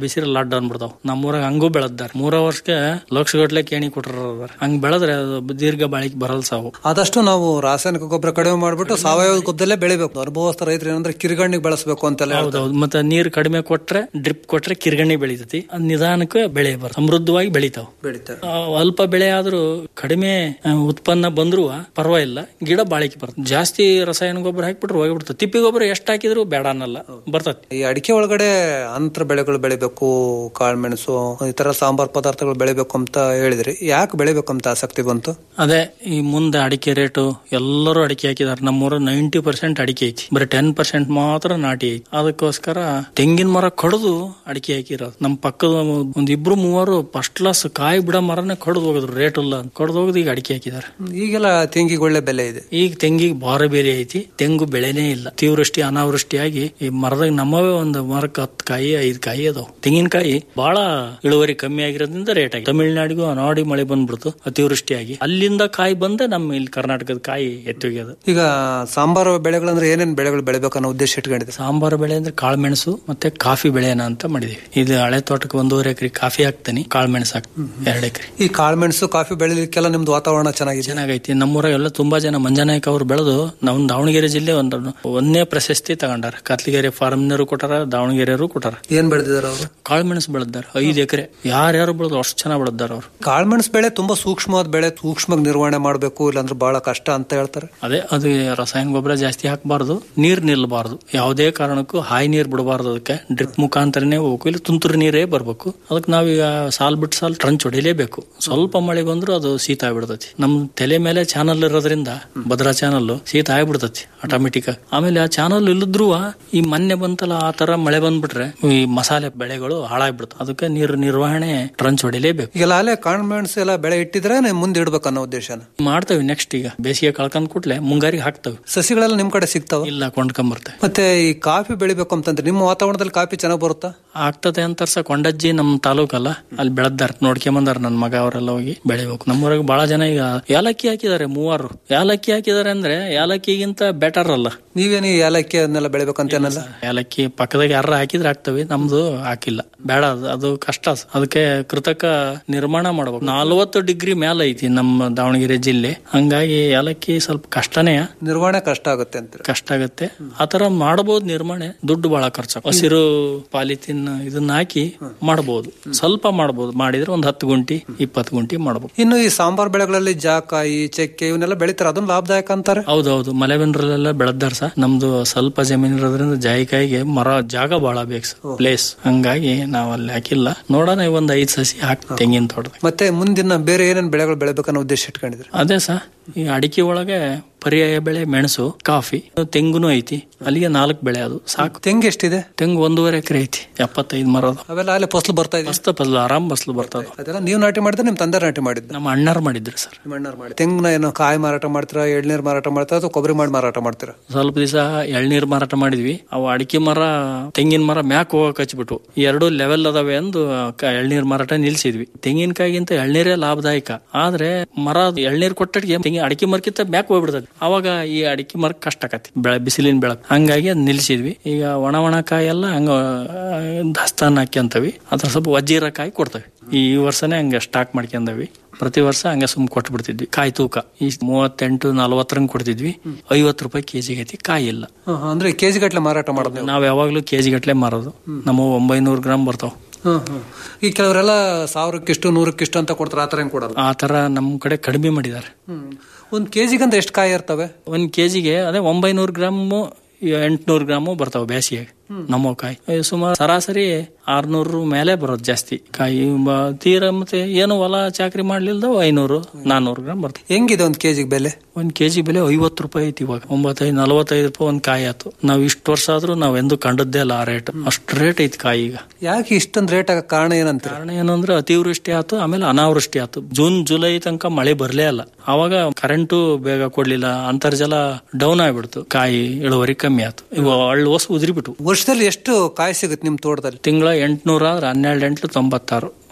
ಅಡ್ಡ ಅನ್ಬಿಡ್ತಾವ್ ನಮ್ಮೂರಾಗ ಹಂಗೂ ಬೆಳದ್ದಾರ ಮೂರ ವರ್ಷಕ್ಕೆ ಲಕ್ಷ ಗಟ್ಲೆ ಕೇಣಿ ಕೊಟ್ರ ಹಂಗ್ ಬೆಳೆದ್ರೆ ಅದು ದೀರ್ಘ ಬಾಳಿಕೆ ಬರಲ್ಲ ಸಾವು ಆದಷ್ಟು ನಾವು ರಾಸಾಯನಿಕ ಗೊಬ್ಬರ ಕಡಿಮೆ ಮಾಡ್ಬಿಟ್ಟು ಸಾವಯವ ಗೊಬ್ಬರದಲ್ಲೇ ಬೆಳಿಬೇಕು ಅನುಭವಸ್ಥ ರೈತರು ಏನಂದ್ರೆ ಕಿರಿಗಣ್ಣಿಗೆ ಬೆಳೆಸಬೇಕು ಅಂತೆಲ್ಲ ಹೇಳ್ತಾರೆ. ಹೌದೌದು ಮತ್ತೆ ನೀರ್ ಕಡಿಮೆ ಕೊಟ್ರೆ ಡ್ರಿಪ್ ಕೊಟ್ರೆ ಕಿರ್ಗಣ್ಣಿ ಬೆಳಿತೈತಿ ಅದ್ ನಿಧಾನಕ್ಕೆ ಬೆಳೆ ಬರ್ ಸಮೃದ್ಧವಾಗಿ ಬೆಳಿತಾವ್ ಬೆಳಿತಾರೆ ಆ, ಅಲ್ಪ ಬೆಳೆ ಆದ್ರೂ ಕಡಿಮೆ ಆ, ಉತ್ಪನ್ನ ಬಂದ್ರು ಪರವಾಗಿಲ್ಲ ಗಿಡ ಬಾಳಿಕೆ ಬರ್ತದೆ ಜಾಸ್ತಿ ರಸಾಯನ ಗೊಬ್ಬರ ಹಾಕ್ಬಿಟ್ರೆ ಹೋಗ್ಬಿಡ್ತದೆ ತಿಪ್ಪಿ ಗೊಬ್ಬರ ಎಷ್ಟು ಹಾಕಿದ್ರು ಬೇಡ ಅನ್ನಲ್ಲ ಬರ್ತದೆ ಈ ಅಡಿಕೆ ಒಳಗಡೆ ಅಂತರ ಬೆಳೆಗಳು ಬೆಳಿಬೇಕು ಕಾಳುಮೆಣಸು ಈ ತರ ಸಾಂಬಾರ್ ಪದಾರ್ಥಗಳು ಬೆಳಿಬೇಕು ಅಂತ ಹೇಳಿದ್ರಿ ಯಾಕೆ ಬೆಳಿಬೇಕು ಅಂತ ಆಸಕ್ತಿ ಬಂತು ಅದೇ ಈ ಮುಂದೆ ಅಡಿಕೆ ರೇಟು ಎಲ್ಲರೂ ಅಡಿಕೆ ಹಾಕಿದಾರೆ ನಮ್ಮೂರ ನೈಂಟಿ ಪರ್ಸೆಂಟ್ ಅಡಿಕೆ ಐತಿ ಬರೀ ಟೆನ್ ಪರ್ಸೆಂಟ್ ಮಾತ್ರ ನಾಟಿ ಐತಿ ಅದಕ್ಕೋಸ್ಕರ ತೆಂಗಿನ ಮರ ಕಡ್ದು ಅಡಿಕೆ ಹಾಕಿರೋದು ನಮ್ಮ ಪಕ್ಕದ ಒಂದ್ ಇಬ್ರು ಮೂವರು ಫಸ್ಟ್ ಕ್ಲಾಸ್ ಕಾಯಿ ಬಿಡ ಮರನೇ ಕಡ್ದು ಹೋಗಿದ್ರು ರೇಟ್ ಇಲ್ಲ ಕಡ್ದು ಹೋಗಿದ್ ಈಗ ಅಡಿಕೆ ಹಾಕಿದಾರೆ ಈಗೆಲ್ಲ ತೆಂಗಿಗೆ ಒಳ್ಳೆ ಬೆಲೆ ಇದೆ ಈಗ ತೆಂಗಿಗೆ ಭಾರ ಬೇರೆ ಐತಿ ತೆಂಗು ಬೆಳೆನೇ ಇಲ್ಲ ಅತಿವೃಷ್ಟಿ ಅನಾವೃಷ್ಟಿಯಾಗಿ ಈ ಮರದಾಗ ನಮ್ಮವೇ ಒಂದು ಮರಕ್ಕೆ ಹತ್ತು ಕಾಯಿ ಐದು ಕಾಯಿ ಅದಾವ ತೆಂಗಿನಕಾಯಿ ಬಹಳ ಇಳುವರಿ ಕಮ್ಮಿ ಆಗಿರೋದ್ರಿಂದ ರೇಟ್ ಆಗಿ ತಮಿಳ್ನಾಡಿಗೂ ಅನಾಡಿ ಮಳೆ ಬಂದ್ಬಿಡ್ತು ಅತಿವೃಷ್ಟಿಯಾಗಿ ಅಲ್ಲಿಂದ ಕಾಯಿ ಬಂದೆ ನಮ್ಮ ಇಲ್ಲಿ ಕರ್ನಾಟಕದ ಕಾಯಿ ಎತ್ತೋಗ್ಯದ ಈಗ ಸಾಂಬಾರು ಬೆಳೆಗಳಂದ್ರೆ ಏನೇನ್ ಬೆಳೆಗಳು ಬೆಳಿಬೇಕು ಅನ್ನೋ ಉದ್ದೇಶ ಇಟ್ಕೊಂಡಿದೆ ಸಾಂಬಾರು ಬೆಳೆ ಅಂದ್ರೆ ಕಾಳುಮೆಣಸು ಮತ್ತೆ ಕಾಫಿ ಬೆಳೆನ ಅಂತ ಮಾಡಿದೀವಿ ಇದು ಹಳೆ ತೋಟಕ್ಕೆ ಒಂದೂವರೆ ಎಕರೆ ಕಾಫಿ ಹಾಕ್ತೀನಿ ಕಾಳುಮೆಣಸು ಹಾಕ್ತೀನಿ ಎರಡು ಎಕರೆ ಈ ಕಾಳುಮೆಣಸು ಕಾಫಿ ಬೆಳಿಲಿಕ್ಕೆಲ್ಲ ನಿಮ್ದು ವಾತಾವರಣ ಚೆನ್ನಾಗಿದೆ ಚೆನ್ನಾಗೈತಿ ನಮ್ಮೂರಾಗ ಎಲ್ಲ ತುಂಬಾ ಜನ ಮಂಜನಾಯಕ್ ಅವ್ರು ಬೆಳೆದು ನಾವು ದಾವಣಗೆರೆ ಜಿಲ್ಲೆ ಒಂದು ಒಂದೇ ಪ್ರಶಸ್ತಿ ತಗೊಂಡಾರ ಕತ್ಲಿಗೆರೆ ಫಾರ್ಮ್ನರು ಕೊಟ್ಟಾರ ದಾವಣಗೆರೆಯವರು ಕೊಟ್ಟಾರ ಏನ್ ಬೆಳೆದಿದ್ದಾರೆ ಅವರು ಕಾಳುಮೆಣಸು ಬೆಳೆದಾರ ಐದು ಎಕರೆ ಯಾರ್ಯಾರು ಬೆಳೆದು ಅಷ್ಟು ಚೆನ್ನಾಗಿ ಬೆಳೆದಾರ ಅವ್ರು ಕಾಳುಮೆಣಸು ಬೆಳೆ ತುಂಬಾ ಸೂಕ್ಷ್ಮವಾದ ಬೆಳೆ ಸೂಕ್ಷ್ಮವಾಗಿ ನಿರ್ವಹಣೆ ಮಾಡಬೇಕು ಇಲ್ಲಾಂದ್ರೆ ಬಹಳ ಕಷ್ಟ ಅಂತ ಹೇಳ್ತಾರೆ ಅದೇ ಅದು ರಸಾಯನ ಗೊಬ್ಬರ ಜಾಸ್ತಿ ಹಾಕಬಾರ್ದು ನೀರ್ ನಿಲ್ಲಬಾರ್ದು ಯಾವುದೇ ಕಾರಣಕ್ಕೂ ಹಾಯಿ ನೀರ್ ಬಿಡಬಾರ್ದು ಅದಕ್ಕೆ ಡ್ರಿಪ್ ಮುಖಾಂತರನೇ ಹೋಗ್ಬೇಕು ಇಲ್ಲ ತುಂತುರು ನೀರೇ ಬರ್ಬೇಕು ಅದಕ್ಕೆ ನಾವೀಗ ಸಾಲ್ ಬಿಟ್ಟು ಸಾಲ್ ಟ್ರಂಚ್ ಹೊಡಿಲೇಬೇಕು ಸ್ವಲ್ಪ ಮಳೆ ಬಂದ್ರು ಅದು ಶೀತ ಆಗ್ಬಿಡ್ತೈತಿ ನಮ್ ತಲೆ ಮೇಲೆ ಚಾನಲ್ ಇರೋದ್ರಿಂದ ಭದ್ರಾ ಚಾನಲ್ ಶೀತ ಆಗ್ಬಿಡ್ತೈತಿ ಆಟೋಮೆಟಿಕ್ ಆಮೇಲೆ ಆ ಚಾನಲ್ ಇಲ್ಲದ್ರೂ ಈ ಮೊನ್ನೆ ಬಂತಲ್ಲ ಆ ತರ ಮಳೆ ಬಂದ್ಬಿಟ್ರೆ ಈ ಮಸಾಲೆ ಬೆಳೆಗಳು ಹಾಳಾಗ್ಬಿಡ್ತಾವ ಅದಕ್ಕೆ ನೀರು ನಿರ್ವಹಣೆ ಟ್ರಂಚ್ ಹೊಡಿಲೇಬೇಕು ಈಗೆಲ್ಲ ಅಲ್ಲೇ ಕಾಳುಮೆಣಸು ಎಲ್ಲ ಬೆಳೆ ಇಟ್ಟಿದ್ರೆ ನೀವು ಮುಂದೆ ಇಡ್ಬೇಕು ಅನ್ನೋ ಉದ್ದೇಶನ ಮಾಡ್ತೇವೆ ನೆಕ್ಸ್ಟ್ ಈಗ ಬೇಸಿಗೆ ಕಳ್ಕೊಂಡ್ ಕೂಡ್ಲೆ ಮುಂಗಾರಿಗೆ ಹಾಕ್ತೇವೆ ಸಸಿಗಳೆಲ್ಲ ನಿಮ್ ಕಡೆ ಸಿಗ್ತಾವ ಇಲ್ಲ ಕೊಂಡ್ಕೊಂಬರ್ತೇವೆ ಮತ್ತೆ ಈ ಕಾಫಿ ಬೆಳಿಬೇಕು ಅಂತಂದ್ರೆ ನಿಮ್ಮ ವಾತಾವರಣದಲ್ಲಿ ಕಾಫಿ ಚೆನ್ನಾಗಿ ಬರುತ್ತಾ ಆಗ್ತದೆ ಅಂತಾರ ಕೊಂಡಜ್ಜಿ ನಮ್ ತಾಲೂಕಲ್ಲ ಅಲ್ಲಿ ಬೆಳೆದಾರ ನೋಡ್ಕೊಂಬಂದಾರ ನನ್ ಮಗ ಅವರೆಲ್ಲ ಹೋಗಿ ಬೆಳಿಬೇಕು ನಮ್ಮೂರಾಗ ಬಹಳ ಜನ ಈಗ ಯಾಲಕ್ಕಿ ಹಾಕಿದಾರೆ ಮೂವರು ಯಾಲಕ್ಕಿ ಹಾಕಿದಾರೆ ಅಂದ್ರೆ ಯಾಲಕ್ಕಿಗಿಂತ ಬೆಟರ್ ಅಲ್ಲ ನೀವೇನು ಈ ಏಲಕ್ಕಿ ಅದನ್ನೆಲ್ಲ ಬೆಳಿಬೇಕಂತ ಏನಲ್ಲ ಯಾಲಕ್ಕಿ ಪಕ್ಕದಾಗ ಯಾರ ಹಾಕಿದ್ರೆ ಹಾಕ್ತವಿ ನಮ್ದು ಹಾಕಿಲ್ಲ ಬೇಡ ಅದು ಅದು ಕಷ್ಟ ಅದಕ್ಕೆ ಕೃತಕ ನಿರ್ಮಾಣ ಮಾಡ್ಬೇಕು ನಲ್ವತ್ತು ಡಿಗ್ರಿ ಮ್ಯಾಲ ಐತಿ ನಮ್ಮ ದಾವಣಗೆರೆ ಜಿಲ್ಲೆ ಹಂಗಾಗಿ ಯಾಲಕ್ಕಿ ಸ್ವಲ್ಪ ಕಷ್ಟನೇ ನಿರ್ವಹಣೆ ಕಷ್ಟ ಆಗುತ್ತೆ ಅಂತ ಕಷ್ಟ ಆಗತ್ತೆ ಆತರ ಮಾಡಬಹುದು ನಿರ್ಮಾಣ ದುಡ್ಡು ಬಹಳ ಖರ್ಚು ಹಸಿರು ಪಾಲಿಥಿನ್ ಇದನ್ನ ಹಾಕಿ ಮಾಡಬಹುದು ಸ್ವಲ್ಪ ಮಾಡಬಹುದು ಮಾಡಿದ್ರೆ ಒಂದ್ ಹತ್ತು ಗುಂಟಿ ಇಪ್ಪತ್ತು ಗುಂಟಿ ಮಾಡಬಹುದು ಇನ್ನು ಈ ಸಾಂಬಾರ್ ಬೆಳೆಗಳಲ್ಲಿ ಜಾಕಾಯಿ ಚೆಕ್ಕೆ ಇವನ್ನೆಲ್ಲ ಬೆಳಿತಾರೆ ಅದನ್ನ ಲಾಭದಾಯಕ ಅಂತಾರೆ ಹೌದೌದು ಮಲೆಬೆನ್ನರಲ್ಲೆಲ್ಲ ಬೆಳೆದಾರ ಸರ್ ನಮ್ದು ಸ್ವಲ್ಪ ಜಮೀನ್ ಇರೋದ್ರಿಂದ ಜಾಯಿಕಾಯಿಗೆ ಮರ ಜಾಗ ಬಹಳ ಬೇಕು ಪ್ಲೇಸ್ ಹಂಗಾಗಿ ನಾವ್ ಅಲ್ಲಿ ಹಾಕಿಲ್ಲ ನೋಡೋಣ ಒಂದ್ ಐದ್ ಸಸಿ ಹಾಕಿ ತೆಂಗಿನ ತೋಟದ ಮತ್ತೆ ಮುಂದಿನ ಬೇರೆ ಏನೇನ್ ಬೆಳೆಗಳು ಬೆಳಿಬೇಕನ್ನೋ ಉದ್ದೇಶ ಇಟ್ಕೊಂಡಿದ್ರೆ ಅದೇ ಸರ್ ಈ ಅಡಿಕೆ ಒಳಗೆ ಪರ್ಯಾಯ ಬೆಳೆ ಮೆಣಸು ಕಾಫಿ ತೆಂಗುನು ಐತಿ ಅಲ್ಲಿಗೆ ನಾಲ್ಕು ಬೆಳೆ ಅದು ಸಾಕು ತೆಂಗು ಎಷ್ಟಿದೆ ತೆಂಗು ಒಂದೂವರೆ ಎಕರೆ ಐತಿ ಎಪ್ಪತ್ತೈದು ಮರ ಅದು ಅವೆಲ್ಲ ಅಲ್ಲಿ ಫಸಲು ಬರ್ತಾ ಇದೆ ಮಸ್ತ್ ಫಸಲು ಆರಾಮ್ ಫಸಲು ಬರ್ತದ ಅದೆಲ್ಲ ನೀವು ನಾಟಿ ಮಾಡಿದ್ರೆ ನಿಮ್ ತಂದೆ ನಾಟಿ ಮಾಡಿದ್ದ ನಮ್ಮ ಅಣ್ಣಾರ್ ಮಾಡಿದ್ರು ಸರ್ ನಿಮ್ಮ ಅಣ್ಣಾರ್ ಮಾಡಿ ತೆಂಗಿನ ಏನು ಕಾಯಿ ಮಾರಾಟ ಮಾಡ್ತೀರಾ ಎಳ್ನೀರ್ ಮಾರಾಟ ಮಾಡ್ತೀರಾ ಅಥವಾ ಕೊಬ್ಬರಿ ಮಾಡಿ ಮಾರಾಟ ಮಾಡ್ತೀರಾ ಸ್ವಲ್ಪ ದಿವಸ ಎಳ್ನೀರ್ ಮಾರಾಟ ಮಾಡಿದ್ವಿ ಅವು ಅಡಿಕೆ ಮರ ತೆಂಗಿನ ಮರ ಮ್ಯಾಕ್ ಹೋಗಕ್ ಹಚ್ಬಿಟ್ಟು ಈ ಎರಡು ಲೆವೆಲ್ ಅದಾವೆ ಎಂದು ಕ- ಎಳ್ನೀರ್ ಮಾರಾಟ ನಿಲ್ಸಿದ್ವಿ ತೆಂಗಿನಕಾಯಿಗಿಂತ ಎಳ್ನೀರೇ ಲಾಭದಾಯಕ ಆದ್ರೆ ಮರ ಎಳ್ನೀರ್ ಕೊಟ್ಟಡಿಗೆ ತೆಂಗಿನ ಅಡಿಕೆ ಮರಕ್ಕಿಂತ ಮ್ಯಾಕ್ ಹೋಗ್ಬಿಡ್ತದೆ ಅವಾಗ ಈ ಅಡಿಕೆ ಮರ ಕಷ್ಟ ಆಕತಿ ಬೆಳೆ ಬಿಸಿಲಿನ ಬೆಳಕು ಹಂಗಾಗಿ ಅದ್ ನಿಲ್ಸಿದ್ವಿ ಈಗ ಒಣ ಒಣ ಕಾಯಿ ಎಲ್ಲ ಹಂಗ ಆ, ದಾಸ್ತಾನ ಹಾಕ್ಯಂತವಿ ಅದ್ರ ಸ್ವಲ್ಪ ವಜ್ಜೀರ ಕಾಯಿ ಕೊಡ್ತವೆ ಈ ವರ್ಷನೇ ಹಂಗ ಸ್ಟಾಕ್ ಮಾಡ್ಕೊಂಡವಿ ಪ್ರತಿ ವರ್ಷ ಹಂಗ ಸುಮ್ ಕೊಟ್ಟು ಬಿಡ್ತಿದ್ವಿ ಕಾಯಿ ತೂಕ ಈ ಮೂವತ್ತೆಂಟು ನಲ್ವತ್ತರಂಗ್ ಕೊಡ್ತಿದ್ವಿ ಐವತ್ತು ರೂಪಾಯಿ ಕೆಜಿಗೆ ಐತಿ ಕಾಯಿ ಇಲ್ಲ ಹ್ಮ್, ಹ್ಮ್. ಅಂದ್ರೆ ಕೆಜಿ ಗಟ್ಲೆ ಮಾರಾಟ ಮಾಡೋದು ನೀವು ನಾವ್ ಯಾವಾಗ್ಲೂ ಕೆಜಿ ಗಟ್ಲೆ ಮಾರೋದು ನಮ್ಮ ಒಂಬೈನೂರು ಗ್ರಾಮ್ ಬರ್ತಾವ ಹ್ಮ್, ಹ್ಮ್. ಈ ಕೆಲವರೆಲ್ಲ ಸಾವಿರಕ್ಕಿಷ್ಟು ನೂರಕ್ಕಿಷ್ಟು ಅಂತ ಕೊಡ್ತಾರೆ ಆತರ ಹೆಂಗ್ ಕೊಡಲ್ಲ ಆ ತರ ನಮ್ ಕಡೆ ಕಡಿಮೆ ಮಾಡಿದ್ದಾರೆ ಹ್ಮ್. ಒಂದ್ ಕೆಜಿಗಂತ ಎಷ್ಟು ಕಾಯಿ ಇರ್ತವೆ ಒಂದ್ ಕೆಜಿಗೆ ಅದೇ ಒಂಬೈನೂರು ಗ್ರಾಮು ಎಂಟ್ನೂರು ಗ್ರಾಮು ಬರ್ತಾವ ಬೇಸಿಗೆ ನಮ್ಮ ಕಾಯಿ ಏ, ಸುಮಾರು ಸರಾಸರಿ ಆರ್ನೂರು ಮೇಲೆ ಬರೋದು ಜಾಸ್ತಿ ಕಾಯಿ ಬ- ತೀರ ಮತ್ತೆ ಏನು ಹೊಲ ಚಾಕ್ರಿ ಮಾಡ್ಲಿಲ್ದ ಐನೂರು ನಾನ್ನೂರು ಗ್ರಾಮ್ ಬರ್ತವೆ ಹೆಂಗಿದೆ ಒಂದ್ ಕೆಜಿಗೆ ಬೆಲೆ ಒಂದ್ ಕೆಜಿ ಬೆಲೆ ಐವತ್ತು ರೂಪಾಯಿ ಐತಿ ಇವಾಗ ಒಂಬತ್ತೈದು ನಲವತ್ತೈದು ರೂಪಾಯಿ ಒಂದ್ ಕಾಯಿ ಆಯ್ತು ನಾವ್ ಇಷ್ಟು ವರ್ಷ ಆದ್ರೂ ನಾವ್ ಎಂದು ಕಂಡದ್ದೇ ಇಲ್ಲ ಆ ರೇಟ್ ಅಷ್ಟು ರೇಟ್ ಐತಿ ಕಾಯಿ ಈಗ ಯಾಕೆ ಇಷ್ಟೊಂದ್ ರೇಟ್ ಆಗ ಕಾರಣ ಏನಂತೀರ ಕಾರಣ ಏನಂದ್ರೆ ಅತಿವೃಷ್ಟಿ ಆಯ್ತು ಆಮೇಲೆ ಅನಾವೃಷ್ಟಿ ಆಯ್ತು ಜೂನ್ ಜುಲೈ ತನಕ ಮಳೆ ಬರ್ಲೇ ಇಲ್ಲ ಅವಾಗ ಕರೆಂಟು ಬೇಗ ಕೊಡ್ಲಿಲ್ಲ ಅಂತರ್ಜಲ ಡೌನ್ ಆಗ್ಬಿಡ್ತು ಕಾಯಿ ಇಳುವರಿ ಕಮ್ಮಿ ಆಯ್ತು ಇವ ಹಳ್ಳು ಹೊಸ ಉದ್ರಿಬಿಟ್ಟು ವರ್ಷದಲ್ಲಿ ಎಷ್ಟು ಕಾಯಿ ಸಿಗುತ್ತೆ ನಿಮ್ ತೋಟದಲ್ಲಿ ತಿಂಗಳ ಎಂಟ್ನೂರ ಆದ್ರೆ ಹನ್ನೆರಡು ಎಂಟ್ಲು ತೊಂಬತ್ತಾರು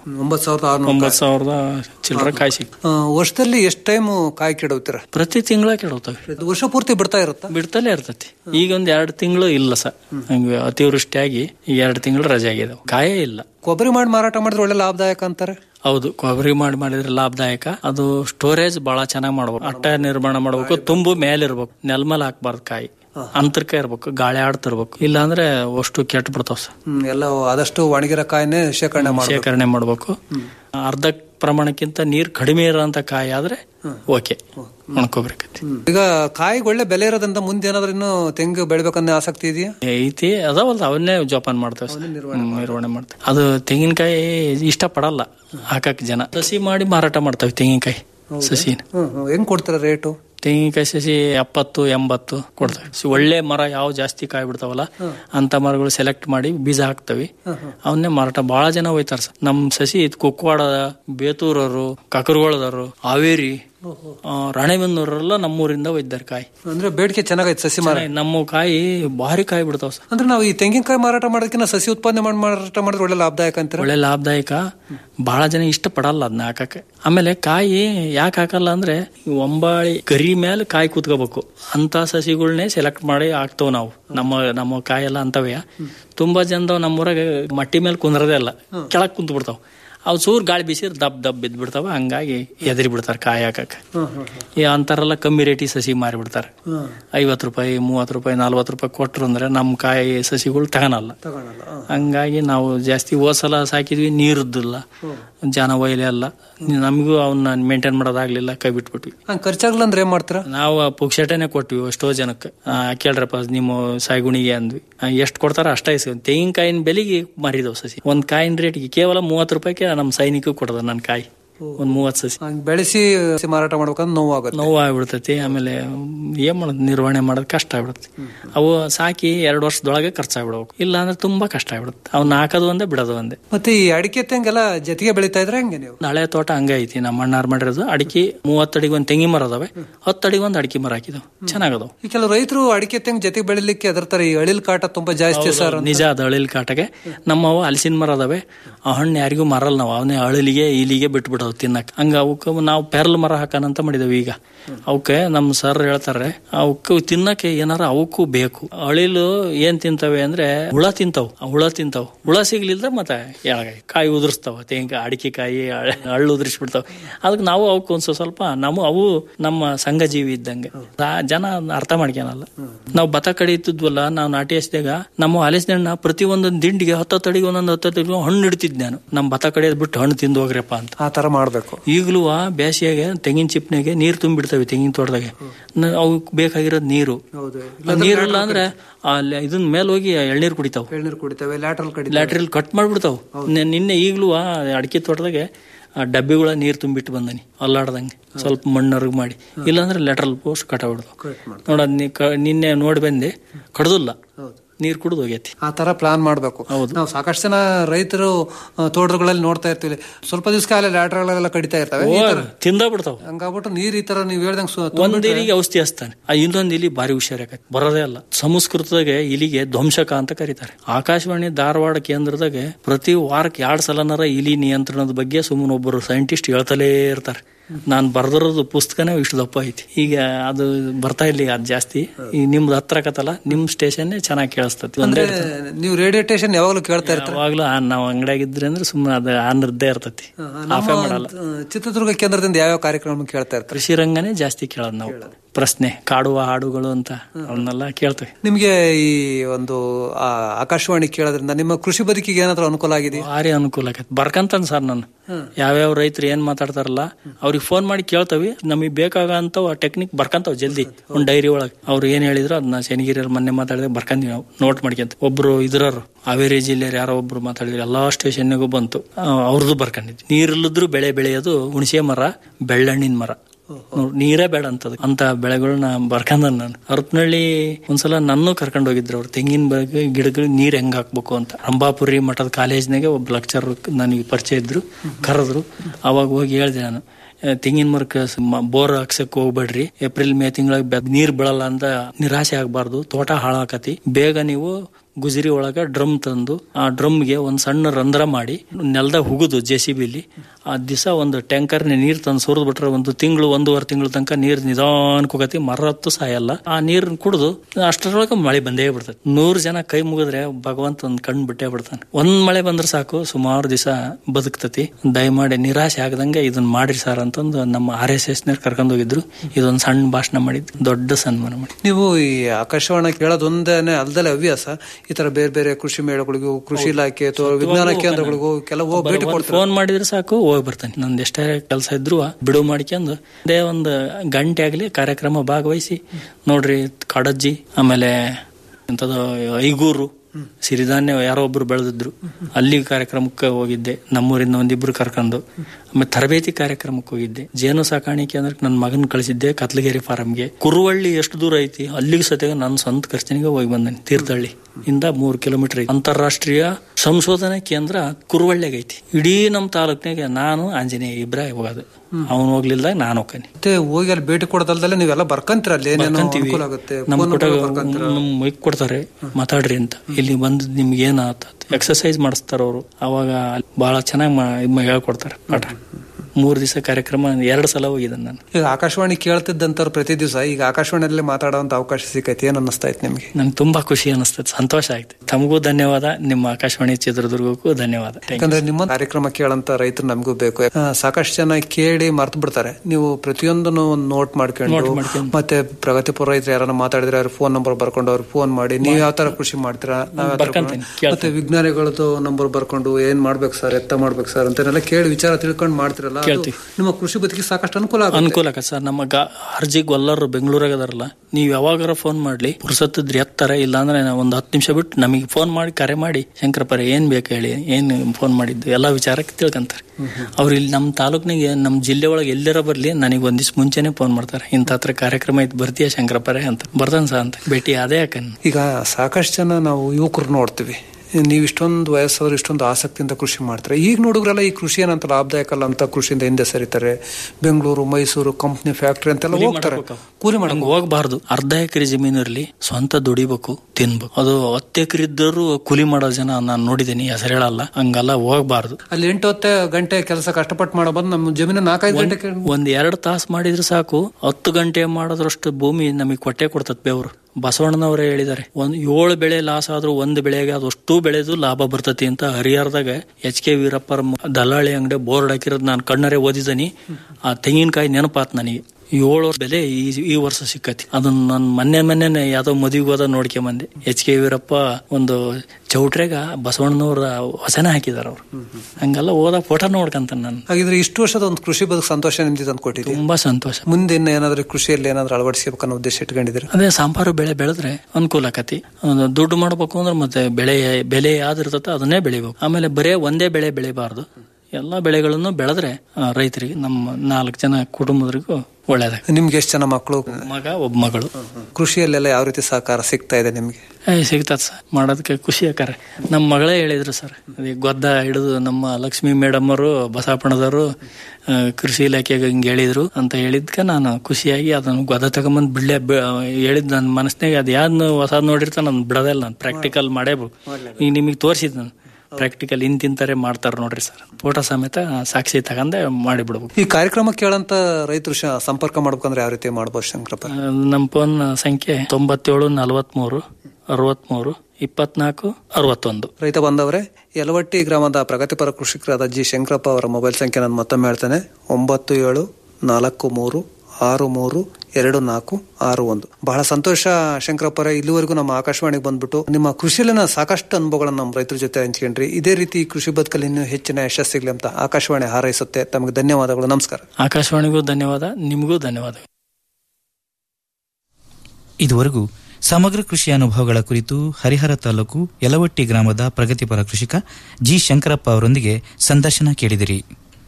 ಒಂಬತ್ತು ಸಾವಿರದ ಆರ್ನೂರು ಒಂಬತ್ತು ಸಾವಿರದ ಚಿಲ್ಲರೆ ಕಾಯಿ ಸಿಗ್ತದೆ ಆ, ವರ್ಷದಲ್ಲಿ ಎಷ್ಟು ಟೈಮ್ ಕಾಯಿ ಕೆಡವುತ್ತೀರ ಪ್ರತಿ ತಿಂಗಳ ಕೆಡೋತವೆ ಇದು ವರ್ಷ ಪೂರ್ತಿ ಬಿಡ್ತಾ ಇರುತ್ತಾ ಬಿಡ್ತಲೇ ಇರ್ತತಿ ಈಗ ಒಂದ್ ಎರಡು ತಿಂಗಳು ಇಲ್ಲ ಸರ್ ಹಂಗೆ ಅತಿವೃಷ್ಟಿಯಾಗಿ ಈಗ ಎರಡು ತಿಂಗಳು ರಜೆ ಆಗಿದೆ ಕಾಯೇ ಇಲ್ಲ ಕೊಬ್ಬರಿ ಮಾಡಿ ಮಾರಾಟ ಮಾಡಿದ್ರೆ ಒಳ್ಳೆ ಲಾಭದಾಯಕ ಅಂತಾರೆ ಹೌದು ಕೊಬ್ಬರಿ ಮಾಡಿ ಮಾಡಿದ್ರೆ ಲಾಭದಾಯಕ ಅದು ಸ್ಟೋರೇಜ್ ಬಹಳ ಚೆನ್ನಾಗಿ ಮಾಡ್ಬೇಕು ಅಟ್ಟ ನಿರ್ಮಾಣ ಮಾಡ್ಬೇಕು ತುಂಬು ಮೇಲಿರ್ಬೇಕು ನೆಲ್ಮೇಲೆ ಹಾಕ್ಬಾರ್ದು ಕಾಯಿ ಅಂತರ್ಕ ಇರ್ಬೇಕು ಗಾಳಿ ಆಡ್ತಿರ್ಬೇಕು ಇಲ್ಲಾಂದ್ರೆ ಅಷ್ಟು ಕೆಟ್ಟ ಬಿಡ್ತಾವ ಸರ್ ಹ್ಮ್, ಎಲ್ಲ ಆದಷ್ಟು ಒಣಗಿರೋ ಕಾಯಿನೇ ಶೇಖರಣೆ ಮಾಡಬೇಕು ಶೇಖರಣೆ ಮಾಡ್ಬೇಕು ಅರ್ಧ ಪ್ರಮಾಣಕ್ಕಿಂತ ನೀರ್ ಕಡಿಮೆ ಇರೋಂತ ಕಾಯಿ ಆದ್ರೆ ಓಕೆ ಒಣಕೊಬ್ರಿಕತಿ ಈಗ ಕಾಯಿಗೆ ಒಳ್ಳೆ ಬೆಲೆ ಇರೋದ್ರಿಂದ ಮುಂದೆ ಏನಾದ್ರೂ ಇನ್ನು ತೆಂಗು ಬೆಳಿಬೇಕನ್ನೋ ಆಸಕ್ತಿ ಇದೆಯಾ ಐತಿ ಅದಾವಲ್ಲ ಅವನ್ನೇ ಜೋಪಾನ ಮಾಡ್ತೇವೆ ಸರ್. ಹ್ಮ್, ನಿರ್ವಹಣೆ ಮಾಡ್ತೇವೆ ಅದು ತೆಂಗಿನಕಾಯಿ ಇಷ್ಟ ಪಡಲ್ಲ ಹಾಕಕ್ ಜನ ಸಸಿ ಮಾಡಿ ಮಾರಾಟ ಮಾಡ್ತೇವೆ ತೆಂಗಿನಕಾಯಿ ಸಸಿನ ಹ್ಮ್ ಹ್ಮ್. ಹೆಂಗ್ ಕೊಡ್ತೀರಾ ರೇಟು ತೆಂಗಿನಕಾಯಿ ಸಸಿ ಎಪ್ಪತ್ತು ಎಂಬತ್ತು ಕೊಡ್ತೇವೆ ಸಿ- ಒಳ್ಳೆ ಮರ ಯಾವ ಜಾಸ್ತಿ ಕಾಯಿ ಬಿಡ್ತಾವಲ್ಲ ಅಂತ ಮರಗಳು ಸೆಲೆಕ್ಟ್ ಮಾಡಿ ಬೀಜ ಹಾಕ್ತವಿ ಅವನ್ನೇ ಮಾರಾಟ ಬಹಳ ಜನ ಹೋಯ್ತಾರ ಸರ್ ನಮ್ ಸಸಿ ಇದ್ ಕುಕ್ವಾಡ ಬೇತೂರವರು ಕಕರ್ಗೊಳದವರು ಹಾವೇರಿ ಆ, ರಾಣೆಬೆನ್ನೂರೆಲ್ಲ ನಮ್ಮೂರಿಂದ ಒಯ್ದಾರೆ ಕಾಯಿ ಅಂದ್ರೆ ಬೇಡಿಕೆ ಚೆನ್ನಾಗೈತೆ ಸಸಿ ಮಾರ ಚೆನ್ನಾಗಿ ನಮ್ಮ ಕಾಯಿ ಭಾರಿ ಕಾಯಿ ಬಿಡ್ತಾವ ಸರ್ ಅಂದ್ರೆ ನಾವು ಈ ತೆಂಗಿನಕಾಯಿ ಮಾರಾಟ ಮಾಡೋದಕ್ಕಿಂತ ಸಸಿ ಉತ್ಪಾದನೆ ಮಾಡಿ ಮಾರಾಟ ಮಾಡಿದ್ರೆ ಒಳ್ಳೆ ಲಾಭದಾಯಕ ಅಂತೀರಾ ಒಳ್ಳೆ ಲಾಭದಾಯಕ ಬಹಳ ಜನ ಇಷ್ಟ ಪಡಲ್ಲ ಅದನ್ನ ಹಾಕಕ್ಕೆ ಆಮೇಲೆ ಕಾಯಿ ಯಾಕೆ ಹಾಕಲ್ಲ ಅಂದ್ರೆ ಈ ಒಂಬಾಳಿ ಗರಿ ಮೇಲೆ ಕಾಯಿ ಕೂತ್ಕೋಬೇಕು ಅಂತ ಸಸಿಗಳನ್ನೇ ಸೆಲೆಕ್ಟ್ ಮಾಡಿ ಹಾಕ್ತೇವ್ ನಾವು ನಮ್ಮ ನಮ್ಮ ಕಾಯಿ ಎಲ್ಲ ಅಂತವೇ ತುಂಬಾ ಜನದವ್ ನಮ್ಮೂರಾಗ ಮಟ್ಟಿ ಮೇಲೆ ಕುಂದ್ರದೇ ಇಲ್ಲ ಕೆಳಗ್ ಕುಂತ್ ಬಿಡ್ತಾವ ಅವು ಸೂರ್ ಗಾಳಿ ಬೀಸಿರ್ ದಬ್ ದಬ್ ಬಿದ್ದು ಬಿಡ್ತಾವ ಹಂಗಾಗಿ ಎದರಿ ಬಿಡ್ತಾರ ಕಾಯಿ ಹಾಕಕ್ಕೆ ಈ ಅಂತಾರೆಲ್ಲ ಕಮ್ಮಿ ರೇಟಿಗೆ ಸಸಿ ಮಾರಿ ಬಿಡ್ತಾರೆ ಐವತ್ತು ರೂಪಾಯಿ ಮೂವತ್ತು ರೂಪಾಯಿ ನಲ್ವತ್ತು ರೂಪಾಯಿ ಕೊಟ್ರು ಅಂದ್ರೆ ನಮ್ಮ ಕಾಯಿ ಸಸಿಗಳು ತಗೊಳಲ್ಲ ಹಂಗಾಗಿ ನಾವು ಜಾಸ್ತಿ ಹೋದ್ ಸಲ ಸಾಕಿದ್ವಿ ನೀರಿದ್ದಿಲ್ಲ ಜನ ಒಯ್ಲೆ ಅಲ್ಲ ನಮಗೂ ಅವನ್ನ ಮೇಂಟೈನ್ ಮಾಡೋದಾಗ್ಲಿಲ್ಲ ಕೈ ಬಿಟ್ಬಿಟ್ವಿ ಹಂಗ್ ಖರ್ಚಾಗ್ಲ ಅಂದ್ರೆ ಏನ್ ಮಾಡ್ತೀರಾ ನಾವು ಪುಕ್ಷಟನೆ ಕೊಟ್ವಿ ಎಷ್ಟೋ ಜನಕ್ಕೆ ಆ, ಕೇಳ್ರಪ್ಪ ನಿಮ್ಮ ಸಾಗುಣಿಗೆ ಅಂದ್ವಿ ಎಷ್ಟು ಕೊಡ್ತಾರ ಅಷ್ಟ ಇಸ್ಕೊಂಡ್ ತೆಂಗಿನಕಾಯಿನ ಬೆಲೆಗೆ ಮಾರಿದವು ಸಸಿ ಒಂದ್ ಕಾಯಿನ ರೇಟ್ಗೆ ಕೇವಲ ಮೂವತ್ತು ರೂಪಾಯಿಗೆ ನಮ್ಮ ಸೈನಿಕ ಕೊಡದ ನನ್ನ ಕಾಯಿ ಒಂದ್ ಮೂವತ್ತು ಸಸಿ ಹಂಗ್ ಬೆಳೆಸಿ ಸಸಿ ಮಾರಾಟ ಮಾಡ್ಬೇಕಂದ್ರೆ ನೋವಾಗುತ್ತೆ ನೋವು ಆಗ್ಬಿಡ್ತೈತಿ ಆಮೇಲೆ ಏನ್ ಮಾಡೋದು ನಿರ್ವಹಣೆ ಮಾಡೋದು ಕಷ್ಟ ಆಗ್ಬಿಡುತ್ತೆ ಅವು ಸಾಕಿ ಎರಡು ವರ್ಷದೊಳಗೆ ಖರ್ಚಾಗ್ಬಿಡ್ಬೇಕು ಇಲ್ಲ ಅಂದ್ರೆ ತುಂಬಾ ಕಷ್ಟ ಆಗ್ಬಿಡುತ್ತೆ ಅವ್ನ ಹಾಕೋದು ಒಂದೇ ಬಿಡೋದು ಒಂದೇ ಮತ್ತೆ ಈ ಅಡಿಕೆ ತೆಂಗೆಲ್ಲ ಜೊತೆಗೆ ಬೆಳಿತಾ ಇದ್ರೆ ಹೆಂಗೆ ನೀವು ಹಳೆ ತೋಟ ಹಂಗೆ ಐತಿ ನಮ್ಮ ಅಣ್ಣಾರ್ ಮಾಡಿರೋದು ಅಡಿಕೆ ಮೂವತ್ತಡಿಗೆ ಒಂದು ತೆಂಗಿ ಮರ ಅದಾವೆ ಹತ್ತಡಿಗೆ ಒಂದು ಅಡಿಕೆ ಮರ ಹಾಕಿದವು ಚೆನ್ನಾಗದವು ಈ ಕೆಲವು ರೈತರು ಅಡಿಕೆ ತೆಂಗ್ ಜೊತೆಗೆ ಬೆಳಿಲಿಕ್ಕೆ ಅದರ್ತಾರೆ ಈ ಅಳಿಲ್ ಕಾಟ ತುಂಬಾ ಜಾಸ್ತಿ ಸರ್ ನಿಜ ಅದು ಅಳಿಲ್ ಕಾಟಗೆ ನಮ್ಮವು ಹಲಸಿನ ಮರ ಅದಾವೆ ಆ ಹಣ್ಣು ಯಾರಿಗೂ ಮರಲ್ಲ ನಾವು ಅವನೇ ಅಳಿಲಿಗೆ ಇಲಿಗೆ ಬಿಟ್ಟು ಬಿಡೋದು ತಿನ್ನಕ್ ಹಂಗ ಅವಕ್ಕೆ ನಾವು ಪೆರ್ಲ್ ಮರ ಹಾಕೋಣಂತ ಮಾಡಿದೆವು ಈಗ ಅವಕ್ಕೆ ನಮ್ಮ ಸರ್ ಹೇಳ್ತಾರೆ ಅವಕ್ಕೆ ತಿನ್ನಕ್ಕೆ ಏನಾರ ಅವಕ್ಕೂ ಬೇಕು ಅಳಿಲು ಏನ್ ತಿಂತವೆ ಅಂದ್ರೆ ಹುಳ ತಿಂತಾವ್ ಆ ಹುಳ ತಿಂತಾವ್ ಹುಳ ಸಿಗ್ಲಿಲ್ದ ಮತ್ತೆ ಎಳಗಾಯಿ ಕಾಯಿ ಉದುರಿಸ್ತಾವ ತೆಂಗಿನಕಾಯಿ ಅಡಿಕೆ ಕಾಯಿ ಹಳ್ಳು ಉದುರಿಸ್ಬಿಡ್ತಾವ ಅದಕ್ಕೆ ನಾವು ಅವಕ್ಕೆ ಒಂದ್ ಸ್ವಲ್ಪ ನಾವು ಅವು ನಮ್ಮ ಸಂಘ ಜೀವಿ ಇದ್ದಂಗೆ ಆ ಜನ ಅದ್ನ ಅರ್ಥ ಮಾಡ್ಕೊಳಲ್ಲ ನಾವು ಭತ್ತ ಕಡಿತಿದ್ವಲ್ಲ ನಾವು ನಾಟಿ ಹಚ್ಚಿದಾಗ ನಮ್ಮ ಹಲಸಿನ ಪ್ರತಿ ಒಂದೊಂದು ದಿಂಡಿಗೆ ಹತ್ತು ತಡಿಗೆ ಒಂದೊಂದು ಹತ್ತು ತಡಿಗೆ ಹಣ್ಣು ಇಡ್ತಿದ್ ನಾನು ನಮ್ಮ ಭತ್ತ ಕಡಿಯೋದ್ ಬಿಟ್ಟು ಹಣ್ಣು ತಿಂದು ಹೋಗ್ರಪ್ಪ ಅಂತ ಆ ತರ ಮಾಡ್ಬೇಕು ಈಗಲೂ ಬೇಸಿಗೆಗೆ ತೆಂಗಿನ ಚಿಪ್ನೆಗೆ ನೀರು ತುಂಬಿಡ್ತವೆ ತೆಂಗಿನ ತೋಟದಾಗೆ ನ- ಅವಕ್ ಬೇಕಾಗಿರೋದು ನೀರು ನೀರಿಲ್ಲ ಅಂದ್ರೆ ಅಲ್ಲಿ ಇದನ್ ಮೇಲೆ ಹೋಗಿ ಎಳ್ನೀರು ಕುಡಿತಾವ ಎಳ್ನೀರು ಕುಡಿತವೆ ಲ್ಯಾಟ್ರಲ್ ಕಡಿ ಲ್ಯಾಟ್ರಿಲ್ ಕಟ್ ಮಾಡ್ಬಿಡ್ತಾವ ನೆ- ನಿನ್ನೆ ಈಗಲೂ ಅಡಿಕೆ ತೋಟದಾಗೆ ಆ ಡಬ್ಬಿಗಳ ನೀರು ತುಂಬಿಟ್ಟು ಬಂದನಿ ಅಲ್ಲಾಡ್ದಂಗೆ ಸ್ವಲ್ಪ ಮಣ್ಣರ್ಗ್ ಮಾಡಿ ಇಲ್ಲಾಂದ್ರೆ ಲ್ಯಾಟ್ರಲ್ ಪೋಸ್ಟ್ ಕಟಾಬಿಡ್ದು ನೋಡ ನಿನ್ನೆ ನೋಡಿ ಬಂದೆ ಕಡ್ದಿಲ್ಲ ನೀರು ಕುಡ್ದು ಹೋಗೈತಿ ಆ ತರ ಪ್ಲಾನ್ ಮಾಡ್ಬೇಕು ಹೌದು. ನಾವು ಸಾಕಷ್ಟು ಜನ ರೈತರು ಆ, ತೋಟಗಳಲ್ಲಿ ನೋಡ್ತಾ ಇರ್ತೀವಿ ಸ್ವಲ್ಪ ದಿವಸ ಕಾಲ ಲ್ಯಾಟ್ರಗಳೆಲ್ಲ ಕಡಿತಾ ಇರ್ತವೆ ಈ ತರ ತಿಂದ ಬಿಡ್ತಾವ ಹಂಗಾಗ್ಬಿಟ್ಟು ನೀರ್ ಈ ತರ ನೀವ್ ಹೇಳ್ದಂಗ್ ಸು- ಒಂದ್ ಇಲಿಗೆ ಔಷಧಿ ಹಚ್ತಾನೆ ಆ ಇನ್ನೊಂದ್ ಇಲಿ ಬಾರಿ ಹುಷಾರಾಗತ್ತೆ ಬರೋದೇ ಅಲ್ಲ ಸಂಸ್ಕೃತದಾಗೆ ಇಲಿಗೆ ಧ್ವಂಸಕ ಅಂತ ಕರೀತಾರೆ ಆಕಾಶವಾಣಿ ಧಾರವಾಡ ಕೇಂದ್ರದಾಗೆ ಪ್ರತಿ ವಾರಕ್ಕೆ ಎರಡ್ ಸಲನಾರ ಇಲಿ ನಿಯಂತ್ರಣದ ಬಗ್ಗೆ ಸುಮ್ಮನೆ ಒಬ್ಬರು ಸೈಂಟಿಸ್ಟ್ ಹೇಳ್ತಲೇ ಇರ್ತಾರೆ ನಾನ್ ಬರ್ದಿರೋದು ಪುಸ್ತಕನೇ ಇಷ್ಟು ದಪ್ಪ ಐತಿ ಈಗ ಅದು ಬರ್ತಾ ಇಲ್ಲ ಅದ್ ಜಾಸ್ತಿ ಈ ನಿಮ್ದು ಹತ್ರ ಕತ್ತಲ್ಲ ನಿಮ್ ಸ್ಟೇಷನ್ ಚೆನ್ನಾಗಿ ಕೇಳಿಸ್ತತಿ ಒಂದೇ ಅಂದ್ರೆ ನೀವು ರೇಡಿಯೋ ಸ್ಟೇಷನ್ ಯಾವಾಗ್ಲೂ ಕೇಳ್ತಾ ಇರ್ತಾರೆ ಯಾವಾಗ್ಲೂ ಆ- ನಾವು ಅಂಗಡಿಯಾಗಿದ್ರೆ ಅಂದ್ರೆ ಸುಮ್ಮನೆ ಅದು ಆನ್ ಇದ್ದೇ ಇರ್ತತಿ ಆಫೇ ಮಾಡಲ್ಲ ಆ, ಚಿತ್ರದುರ್ಗ ಕೇಂದ್ರದಿಂದ ಯಾವ್ಯಾವ ಕಾರ್ಯಕ್ರಮ ಕೇಳ್ತಾ ಇರ್ತಾರೆ ಕೃಷಿ ರಂಗನೇ ಜಾಸ್ತಿ ಕೇಳೋದು ನಾವು ಪ್ರಶ್ನೆ ಕಾಡುವ ಹಾಡುಗಳು ಅಂತ ಅವನ್ನೆಲ್ಲ ಕೇಳ್ತೇವೆ ನಿಮ್ಗೆ ಈ ಒಂದು ಆ, ಆಕಾಶವಾಣಿ ಕೇಳೋದ್ರಿಂದ ನಿಮ್ಮ ಕೃಷಿ ಬದುಕಿಗೆ ಏನಾದ್ರೂ ಅನುಕೂಲ ಆಗಿದೆಯಾ ಭಾರಿ ಅನುಕೂಲ ಆಗೈತೆ ಬರ್ಕಂತಾನ ಸರ್ ನಾನು ಯಾವ್ಯಾವ ರೈತರು ಏನ್ ಮಾತಾಡ್ತಾರಲ್ಲ ಅವ್ರಿಗೆ ಫೋನ್ ಮಾಡಿ ಕೇಳ್ತವಿ ನಮಗೆ ಬೇಕಾಗಂತ ಟೆಕ್ನಿಕ್ ಬರ್ಕಂತಾವ್ ಜಲ್ದಿ ಒಂದ್ ಡೈರಿ ಒಳಗೆ ಅವ್ರು ಏನ್ ಹೇಳಿದ್ರು ಅದನ್ನ ಶನಿಗಿರಿಯವ್ರು ಮೊನ್ನೆ ಮಾತಾಡಿದಾಗ ಬರ್ಕಂತೀವಿ ನಾವು ನೋಟ್ ಮಾಡ್ಕೊಂತ ಒಬ್ರು ಇದ್ರವ್ರು ಹಾವೇರಿ ಜಿಲ್ಲೆಯವ್ರು ಯಾರೋ ಒಬ್ರು ಮಾತಾಡಿದ್ರು ಎಲ್ಲಾ ಸ್ಟೇಷನ್ಗೂ ಬಂತು ಆ, ಅವ್ರದ್ದು ಬರ್ಕೊಂಡಿದ್ವಿ ನೀರಿಲ್ಲದ್ರು ಬೆಳೆ ಬೆಳೆಯೋದು ಹುಣಸೆ ಮರ ಬೆಳ್ಳಣ್ಣಿನ ಮರ ನೋಡ್, ನೀರೇ ಬೇಡ ಅಂತದ ಅಂತ ಬೆಳೆಗಳನ್ನ ಬರ್ಕಂದ ನಾನು ಅರಪನಹಳ್ಳಿ ಒಂದ್ಸಲ ನನ್ನ ಕರ್ಕೊಂಡು ಹೋಗಿದ್ರು ಅವ್ರು ತೆಂಗಿನ ಬಗ್ಗೆ ಗಿಡಗಳಿಗೆ ನೀರ್ ಹೆಂಗ್ ಹಾಕ್ಬೇಕು ಅಂತ ರಂಭಾಪುರಿ ಮಠದ ಕಾಲೇಜ್ನಾಗೆ ಒಬ್ಬ ಲೆಕ್ಚರ್ ನನಗೆ ಪರಿಚಯ ಇದ್ರು ಕರೆದ್ರು ಅವಾಗ ಹೋಗಿ ಹೇಳ್ದೆ ನಾನು ಆ, ತೆಂಗಿನ ಮರಕ್ಕೆ ಬೋರ್ ಹಾಕ್ಸಕ್ ಹೋಗ್ಬೇಡ್ರಿ ಏಪ್ರಿಲ್ ಮೇ ತಿಂಗಳಿಗೆ ನೀರ್ ಬೀಳಲ್ಲ ಅಂತ ನಿರಾಶೆ ಆಗ್ಬಾರ್ದು ತೋಟ ಹಾಳಾಕತಿ ಬೇಗ ನೀವು ಗುಜರಿ ಒಳಗ ಡ್ರಮ್ ತಂದು ಆ ಡ್ರಮ್ಗೆ ಒಂದ್ ಸಣ್ಣ ರಂಧ್ರ ಮಾಡಿ ನೆಲದಾಗ ಹುಗುದು ಜೆ ಸಿ ಬಿಲಿ ಆ ದಿವಸ ಒಂದು ಟ್ಯಾಂಕರ್ ನೀರ್ ತಂದು ಸುರಿದ್ ಬಿಟ್ರೆ ಒಂದು ತಿಂಗಳು ಒಂದೂವರೆ ತಿಂಗಳ ತನಕ ನೀರ್ ನಿಧಾನಕ್ಕೆ ಹೋಗತಿ ಮರತ್ತು ಸಾಯಲ್ಲ ಆ ನೀರ್ ಕುಡಿದು ಅಷ್ಟರೊಳಗೆ ಮಳೆ ಬಂದೇ ಬಿಡ್ತದೆ ನೂರು ಜನ ಕೈ ಮುಗಿದ್ರೆ ಭಗವಂತ ಒಂದ್ ಕಣ್ ಬಿಟ್ಟೇ ಬಿಡ್ತಾನೆ ಒಂದ್ ಮಳೆ ಬಂದ್ರೆ ಸಾಕು ಸುಮಾರು ದಿವಸ ಬದುಕ್ತತಿ ದಯಮಾಡಿ ನಿರಾಶೆ ಆಗದಂಗೆ ಇದನ್ನ ಮಾಡ್ರಿ ಸರ್ ಅಂತಂದು ನಮ್ಮ ಆರ್ ಎಸ್ ಎಸ್ ನರ್ ಕರ್ಕೊಂಡು ಹೋಗಿದ್ರು ಇದೊಂದು ಸಣ್ಣ ಭಾಷಣ ಮಾಡಿದ್ ದೊಡ್ಡ ಸನ್ಮಾನ ಮಾಡಿ ನೀವು ಈ ಆಕಾಶವಾಣಿ ಕೇಳೋದೊಂದೇನೆ ಅಲ್ದಲೆ ಹವ್ಯಾಸ ಈ ತರ ಬೇರೆ ಬೇರೆ ಕೃಷಿ ಮೇಳಗಳಿಗೂ ಕೃಷಿ ಇಲಾಖೆ ಅಥವಾ ವಿಜ್ಞಾನ ಕೇಂದ್ರಗಳಿಗೂ ಕೆಲವು ಹೋಗಿ ಭೇಟಿ ಕೊಡ್ತಾರೆ ಫೋನ್ ಮಾಡಿದ್ರೆ ಸಾಕು ಹೋಗಿ ಬರ್ತಾನೆ ನಂದು ಎಷ್ಟೇ ಕೆಲಸ ಇದ್ರು ಬಿಡುವು ಮಾಡ್ಕೊಂಡು ಅದೇ ಒಂದು ಗಂಟೆ ಆಗಲಿ ಕಾರ್ಯಕ್ರಮ ಭಾಗವಹಿಸಿ ನೋಡ್ರಿ ಕಾಡಜ್ಜಿ ಆಮೇಲೆ ಎಂಥದ್ದು ಐಗೂರು ಸಿರಿಧಾನ್ಯ ಯಾರೋ ಒಬ್ರು ಬೆಳೆದಿದ್ರು ಅಲ್ಲಿ ಕಾರ್ಯಕ್ರಮಕ್ಕೆ ಹೋಗಿದ್ದೆ ನಮ್ಮೂರಿಂದ ಒಂದಿಬ್ರು ಕರ್ಕೊಂಡು ಆಮೇಲೆ ತರಬೇತಿ ಕಾರ್ಯಕ್ರಮಕ್ಕೆ ಹೋಗಿದ್ದೆ ಜೇನು ಸಾಕಾಣಿಕೆ ಅಂದ್ರೆ ನನ್ನ ಮಗನ್ ಕಳಿಸಿದ್ದೆ ಕತ್ಲಗೇರಿ ಫಾರಮ್ಗೆ ಕುರುವಳ್ಳಿ ಎಷ್ಟು ದೂರ ಐತಿ ಅಲ್ಲಿಗೆ ಸತ್ಯಾಗ ನನ್ನ ಸ್ವಂತ ಖರ್ಚಿನಿಗೆ ಹೋಗಿ ಬಂದೇನೆ ತೀರ್ಥಹಳ್ಳಿ ಇಂದ ಮೂರು ಕಿಲೋಮೀಟರ್ ಐತಿ ಅಂತಾರಾಷ್ಟ್ರೀಯ ಸಂಶೋಧನಾ ಕೇಂದ್ರ ಕುರುವಳ್ಳಿಗೆ ಐತಿ ಇಡೀ ನಮ್ಮ ತಾಲೂಕಿನಾಗೆ ನಾನು ಆಂಜನೇಯ ಇಬ್ರ ಹೋಗೋದು ಅವನು ಹೋಗ್ಲಿಲ್ಲ ನಾನು ಹೋಗ್ತೀನಿ ಮತ್ತೆ ಹೋಗಿ ಅಲ್ಲಿ ಭೇಟಿ ಕೊಡೋದಲ್ದಲೆ ನೀವೆಲ್ಲ ಬರ್ಕಂತೀರ ಅಲ್ಲಿ ಏನೇನೋ ಬರ್ಕಂತೀವಿ ಅನುಕೂಲ ಆಗುತ್ತೆ ನಮ್ ಫೋನ್ ಕೊಟ್ಟ ನಂಬರ್ ಬರ್ಕಂತೀರ ನಮ್ ಮೈಕ್ ಕೊಡ್ತಾರೆ ಮಾತಾಡ್ರಿ ಅಂತ ಇಲ್ಲಿ ಬಂದ್ ನಿಮ್ಗೆ ಏನಾತ ಎಕ್ಸರ್ಸೈಸ್ ಮಾಡಿಸ್ತಾರ ಅವರು ಅವಾಗ ಬಹಳ ಚೆನ್ನಾಗಿ ಹೇಳ್ಕೊಡ್ತಾರೆ ಪಾಠ ಮೂರ್ ದಿವಸ ಕಾರ್ಯಕ್ರಮ ಎರಡ್ ಸಲ ಹೋಗಿದ್ದೆ ನಾನು ಈಗ ಆಕಾಶವಾಣಿ ಕೇಳ್ತಿದ್ದಂತವ್ರು ಪ್ರತಿ ದಿವಸ ಈಗ ಆಕಾಶವಾಣಿಯಲ್ಲಿ ಮಾತಾಡುವಂತ ಅವಕಾಶ ಸಿಕ್ಕೈತಿ ಏನ್ ಅನ್ನಿಸ್ತಾ ಇತ್ತು ನಿಮ್ಗೆ ನಂಗೆ ತುಂಬಾ ಖುಷಿ ಅನಿಸ್ತದೆ ಸಂತೋಷ ಆಯ್ತು ತಮಗೂ ಧನ್ಯವಾದ ನಿಮ್ಮ ಆಕಾಶವಾಣಿ ಚಿತ್ರದುರ್ಗಕ್ಕೂ ಧನ್ಯವಾದ Thank you. ಯಾಕಂದ್ರೆ ನಿಮ್ಮ ಕಾರ್ಯಕ್ರಮ ಕೇಳಂತ ರೈತರು ನಮಗೂ ಬೇಕು ಆ, ಸಾಕಷ್ಟು ಜನ ಕೇಳಿ ಮರ್ತು ಬಿಡ್ತಾರೆ ನೀವು ಪ್ರತಿಯೊಂದನ್ನು ಒಂದು ನೋಟ್ ಮಾಡ್ಕೊಂಡು ಮತ್ತೆ ಪ್ರಗತಿಪುರ ರೈತರು ಯಾರನ್ನ ಮಾತಾಡಿದ್ರೆ ಅವ್ರ ಫೋನ್ ನಂಬರ್ ಬರ್ಕೊಂಡು ಅವ್ರಿಗೆ ಫೋನ್ ಮಾಡಿ ನೀವು ಯಾವ ತರ ಕೃಷಿ ಮಾಡ್ತೀರಾ ನಾವ್ ಯಾವ ತರ ಬರ್ಕಂತೀನಿ, ಮತ್ತೆ ವಿಜ್ಞಾನಿಗಳದ್ದು ನಂಬರ್ ಬರ್ಕೊಂಡು ಏನ್ ಮಾಡ್ಬೇಕು ಸರ್ ಎತ್ತ ಮಾಡ್ಬೇಕು ಸರ್ ಅಂತೆಲ್ಲ ಕೇಳಿ ವಿಚಾರ ತಿಳ್ಕೊಂಡು ಮಾಡ್ತಿರಲ್ಲ ಅದು ಕೇಳ್ತೀವಿ. ನಿಮ್ಮ ಕೃಷಿ ಬದುಕಿಗೆ ಸಾಕಷ್ಟು ಅನುಕೂಲ ಆಗುತ್ತೆ ಅನುಕೂಲ ಆಕತ್ ಸರ್ ನಮ್ಮ ಗಾ ಅರ್ಜಿ ಗೊಲ್ಲರು ಬೆಂಗಳೂರಾಗ ಅದಾರಲ್ಲ ನೀವು ಯಾವಾಗಾರ ಫೋನ್ ಮಾಡ್ಲಿ ಪುರ್ಸತ್ತಿದ್ರೆ ಎತ್ತಾರೆ ಇಲ್ಲಾಂದ್ರೆ ನಾ ಒಂದ್ ಹತ್ತು ನಿಮಿಷ ಬಿಟ್ಟು ನಮಗೆ ಫೋನ್ ಮಾಡಿ ಕರೆ ಮಾಡಿ ಶಂಕರಪ್ಪರ ಏನ್ ಬೇಕು ಹೇಳಿ ಏನ್ ಫೋನ್ ಮಾಡಿದ್ದು ಎಲ್ಲಾ ವಿಚಾರಕ್ಕೆ ತಿಳ್ಕೊಂತಾರೆ ಅವ್ರು ಇಲ್ಲಿ ನಮ್ಮ ತಾಲೂಕ್ನಾಗೆ ನಮ್ಮ ಜಿಲ್ಲೆ ಒಳಗೆ ಎಲ್ಲರ ಬರ್ಲಿ ನನಗೆ ಒಂದ್ ದಿವ್ಸ ಮುಂಚೆನೆ ಫೋನ್ ಮಾಡ್ತಾರೆ ಇಂಥ ಹತ್ರ ಕಾರ್ಯಕ್ರಮ ಐತಿ ಬರ್ತೀಯ ಶಂಕರಪ್ಪರೇ ಅಂತ ಬರ್ತಾನೆ ಸರ್ ಅಂತ ಭೇಟಿ ಅದೇ ಯಾಕನ್ ಈಗ ಸಾಕಷ್ಟು ಜನ ನಾವು ಯುವಕರು ನೋಡ್ತೀವಿ ನೀವು ಇಷ್ಟೊಂದು ವಯಸ್ಸವರು ಇಷ್ಟೊಂದು ಆಸಕ್ತಿಯಿಂದ ಕೃಷಿ ಮಾಡ್ತಾರೆ ಈಗ ನೋಡಿದ್ರೆಲ್ಲ ಈ ಕೃಷಿ ಏನಂತ ಲಾಭದಾಯಕ ಅಲ್ಲ ಅಂತ ಕೃಷಿಯಿಂದ ಹಿಂದೆ ಸರಿತಾರೆ ಬೆಂಗಳೂರು ಮೈಸೂರು ಕಂಪ್ನಿ ಫ್ಯಾಕ್ಟ್ರಿ ಅಂತೆಲ್ಲ ಹೋಗ್ತಾರೆ ಕೂಲಿ ಮಾಡಕ್ ಹಂಗ ಹೋಗ್ಬಾರ್ದು ಅರ್ಧ ಎಕರೆ ಜಮೀನು ಇರ್ಲಿ ಸ್ವಂತ ದುಡಿಬೇಕು ತಿನ್ಬೇಕು ಅದು ಹತ್ತು ಎಕರೆ ಇದ್ದರೂ ಕೂಲಿ ಮಾಡೋ ಜನ ನಾನು ನೋಡಿದ್ದೀನಿ ಹೆಸರು ಹೇಳಲ್ಲ ಹಂಗಲ್ಲ ಹೋಗ್ಬಾರ್ದು ಅಲ್ಲಿ ಎಂಟು ಹೊತ್ತೆ ಗಂಟೆ ಕೆಲಸ ಕಷ್ಟಪಟ್ಟು ಮಾಡೋ ಬಂದು ನಮ್ಮ ಜಮೀನು ನಾಲ್ಕೈದು ಗಂಟೆ ಕೇಳಿ ಒಂದ್ ಎರಡು ತಾಸು ಮಾಡಿದ್ರೆ ಸಾಕು ಹತ್ತು ಗಂಟೆ ಮಾಡೋದ್ರಷ್ಟು ಭೂಮಿ ನಮಗೆ ಕೊಟ್ಟೆ ಕೊಡ್ತತ್ ಬೆವರು ಬಸವಣ್ಣನವರೇ ಹೇಳಿದ್ದಾರೆ ಒಂದ್ ಏಳು ಬೆಳೆ ಲಾಸ್ ಆದ್ರೂ ಒಂದ್ ಬೆಳೆಗೆ ಅದಷ್ಟು ಬೆಳೆದು ಲಾಭ ಬರ್ತತಿ ಅಂತ ಹರಿಹರದಾಗ ಎಚ್ ಕೆ ವೀರಪ್ಪರ ಮ- ದಲ್ಲಾಳಿ ಅಂಗಡಿ ಬೋರ್ಡ್ ಹಾಕಿರೋದು ನಾನು ಕಣ್ಣರೇ ಓದಿದ್ದೀನಿ ಆ ತೆಂಗಿನಕಾಯಿ ನೆನಪಾತ್ ನನಗೆ ಏಳು ಬೆಲೆ ಈ ಈ ವರ್ಷ ಸಿಕ್ಕತಿ ಅದನ್ನ ನಾನು ಮೊನ್ನೆ ಮೊನ್ನೆ ಯಾವ್ದೋ ಮದುವೆಗೆ ಹೋದ ನೋಡ್ಕೊಂಬಂದೆ ಎಚ್ ಕೆ ವೀರಪ್ಪ ಒಂದು ಚೌಟ್ರೆಗ ಬಸವಣ್ಣನವ್ರ ವಚನ ಹಾಕಿದಾರ ಅವ್ರು ಹಂಗೆಲ್ಲ ಹೋದ ಫೋಟೋ ನೋಡ್ಕಂತ ನಾನು ಹಾಗಿದ್ರೆ ಇಷ್ಟು ವರ್ಷದ ಒಂದು ಕೃಷಿ ಬದುಕು ಸಂತೋಷ ನಿಮ್ದು ತಂದು ಕೊಟ್ಟಿದ್ದೀವಿ ತುಂಬಾ ಸಂತೋಷ ಮುಂದೆ ಇನ್ನು ಏನಾದ್ರೂ ಕೃಷಿಯಲ್ಲಿ ಏನಾದ್ರೂ ಅಳವಡಿಸಬೇಕು ಅನ್ನೋ ಉದ್ದೇಶ ಇಟ್ಕೊಂಡಿದ್ದೀರಿ ಅದೇ ಸಾಂಬಾರು ಬೆಳೆ ಬೆಳೆದ್ರೆ ಅನುಕೂಲ ಆಕತಿ ಅದು ದುಡ್ಡು ಮಾಡ್ಬೇಕು ಅಂದ್ರೆ ಮತ್ತೆ ಬೆಳೆ ಬೆಲೆ ಯಾವ್ದಿರ್ತತ ಅದನ್ನೇ ಬೆಳಿಬೇಕು ಆಮೇಲೆ ಬರೇ ಒಂದೇ ಬೆಳೆ ಬೆಳಿಬಾರ್ದು ಎಲ್ಲಾ ಬೆಳೆಗಳನ್ನು ಬೆಳೆದ್ರೆ ಆ, ರೈತರಿಗೆ ನಮ್ಮ ನಾಲ್ಕು ಜನ ಕುಟುಂಬದರಿಗೂ ಒಳ್ಳೇದಾಗ ನಿಮ್ಗೆ ಎಷ್ಟು ಜನ ಮಕ್ಕಳು ಮಗ ಒಬ್ಬ ಮಗಳು ಕೃಷಿಯಲ್ಲೆಲ್ಲ ಯಾವ ರೀತಿ ಸಹಕಾರ ಸಿಗ್ತಾ ಇದೆ ನಿಮ್ಗೆ ಏ ಸಿಗ್ತದ ಸರ್ ಮಾಡೋದಕ್ಕೆ ಖುಷಿ ಆಕಾರ ನಮ್ಮ ಮಗಳೇ ಹೇಳಿದ್ರು ಸರ್ ಅದೇ ಗೊದ್ದ ಹಿಡಿದು ನಮ್ಮ ಲಕ್ಷ್ಮೀ ಮೇಡಮ್ ಅವರು ಬಸಾಪಣದವರು ಆ, ಕೃಷಿ ಇಲಾಖೆಗೆ ಹಿಂಗೆ ಹೇಳಿದ್ರು ಅಂತ ಹೇಳಿದ್ಕ ನಾನು ಖುಷಿಯಾಗಿ ಅದನ್ನು ಗೊದ ತಗೊಂಬಂದ್ ಬಿಡ್ಲೆ ಬಿ- ಹೇಳಿದ್ ನನ್ನ ಮನಸ್ನಾಗ ಅದು ಯಾವ್ದು ಹೊಸದ್ ನೋಡಿರ್ತ ನಾನು ಬಿಡೋದಿಲ್ಲ ನಾನು ಪ್ರಾಕ್ಟಿಕಲ್ ಮಾಡೇಬೇಕು ಈಗ ನಿಮಗೆ ತೋರಿಸಿದ್ ನಾನು ಪ್ರಾಕ್ಟಿಕಲ್ ಇಂತಿಂತಾರೆ ಮಾಡ್ತಾರೆ ನೋಡ್ರಿ ಸರ್ ಫೋಟೋ ಸಮೇತ ಸಾಕ್ಷಿ ತಗೊಂಡೆ ಮಾಡಿಬಿಡ್ಬೇಕು ಈ ಕಾರ್ಯಕ್ರಮ ಕೇಳಂತ ರೈತರು ಶ- ಸಂಪರ್ಕ ಮಾಡ್ಬೇಕಂದ್ರೆ ಯಾವ ರೀತಿ ಮಾಡ್ಬೋದು ಶಂಕರಪ್ಪ ನಮ್ಮ ಫೋನ್ ಸಂಖ್ಯೆ ತೊಂಬತ್ತೇಳು ನಲವತ್ಮೂರು ಅರವತ್ಮೂರು ಇಪ್ಪತ್ನಾಲ್ಕು ಅರವತ್ತೊಂದು ರೈತ ಬಂದವರೇ ಯಲವಟ್ಟಿ ಗ್ರಾಮದ ಪ್ರಗತಿಪರ ಕೃಷಿಕರಾದ ಜಿ ಶಂಕರಪ್ಪ ಅವರ ಮೊಬೈಲ್ ಸಂಖ್ಯೆ ನಾನು ಮತ್ತೊಮ್ಮೆ ಹೇಳ್ತೇನೆ ಒಂಬತ್ತು ಏಳು ನಾಲ್ಕು ಮೂರು ಆರು ಮೂರು ಎರಡು ನಾಲ್ಕು ಆರು ಒಂದು ಬಹಳ ಸಂತೋಷ ಶಂಕರಪ್ಪರ ಇಲ್ಲಿವರೆಗೂ ನಮ್ಮ ಆಕಾಶವಾಣಿಗೆ ಬಂದ್ಬಿಟ್ಟು ನಿಮ್ಮ ಕೃಷಿಯಲ್ಲಿನ ಸಾಕಷ್ಟು ಅನುಭವಗಳನ್ನು ನಮ್ಮ ರೈತರ ಜೊತೆ ಹಂಚ್ಕೊಂಡ್ರಿ ಇದೇ ರೀತಿ ಕೃಷಿ ಬದುಕಲ್ಲಿ ಇನ್ನೂ ಹೆಚ್ಚಿನ ಯಶಸ್ಸಿಗ್ಲಿ ಅಂತ ಆಕಾಶವಾಣಿ ಹಾರೈಸುತ್ತೆ ತಮಗೆ ಧನ್ಯವಾದಗಳು ನಮಸ್ಕಾರ ಆಕಾಶವಾಣಿಗೂ ಧನ್ಯವಾದ ನಿಮಗೂ ಧನ್ಯವಾದ ಇದುವರೆಗೂ ಸಮಗ್ರ ಕೃಷಿ ಅನುಭವಗಳ ಕುರಿತು ಹರಿಹರ ತಾಲೂಕು ಯಲವಟ್ಟಿ ಗ್ರಾಮದ ಪ್ರಗತಿಪರ ಕೃಷಿಕ ಜಿ ಶಂಕರಪ್ಪ ಅವರೊಂದಿಗೆ ಸಂದರ್ಶನ ಕೇಳಿದಿರಿ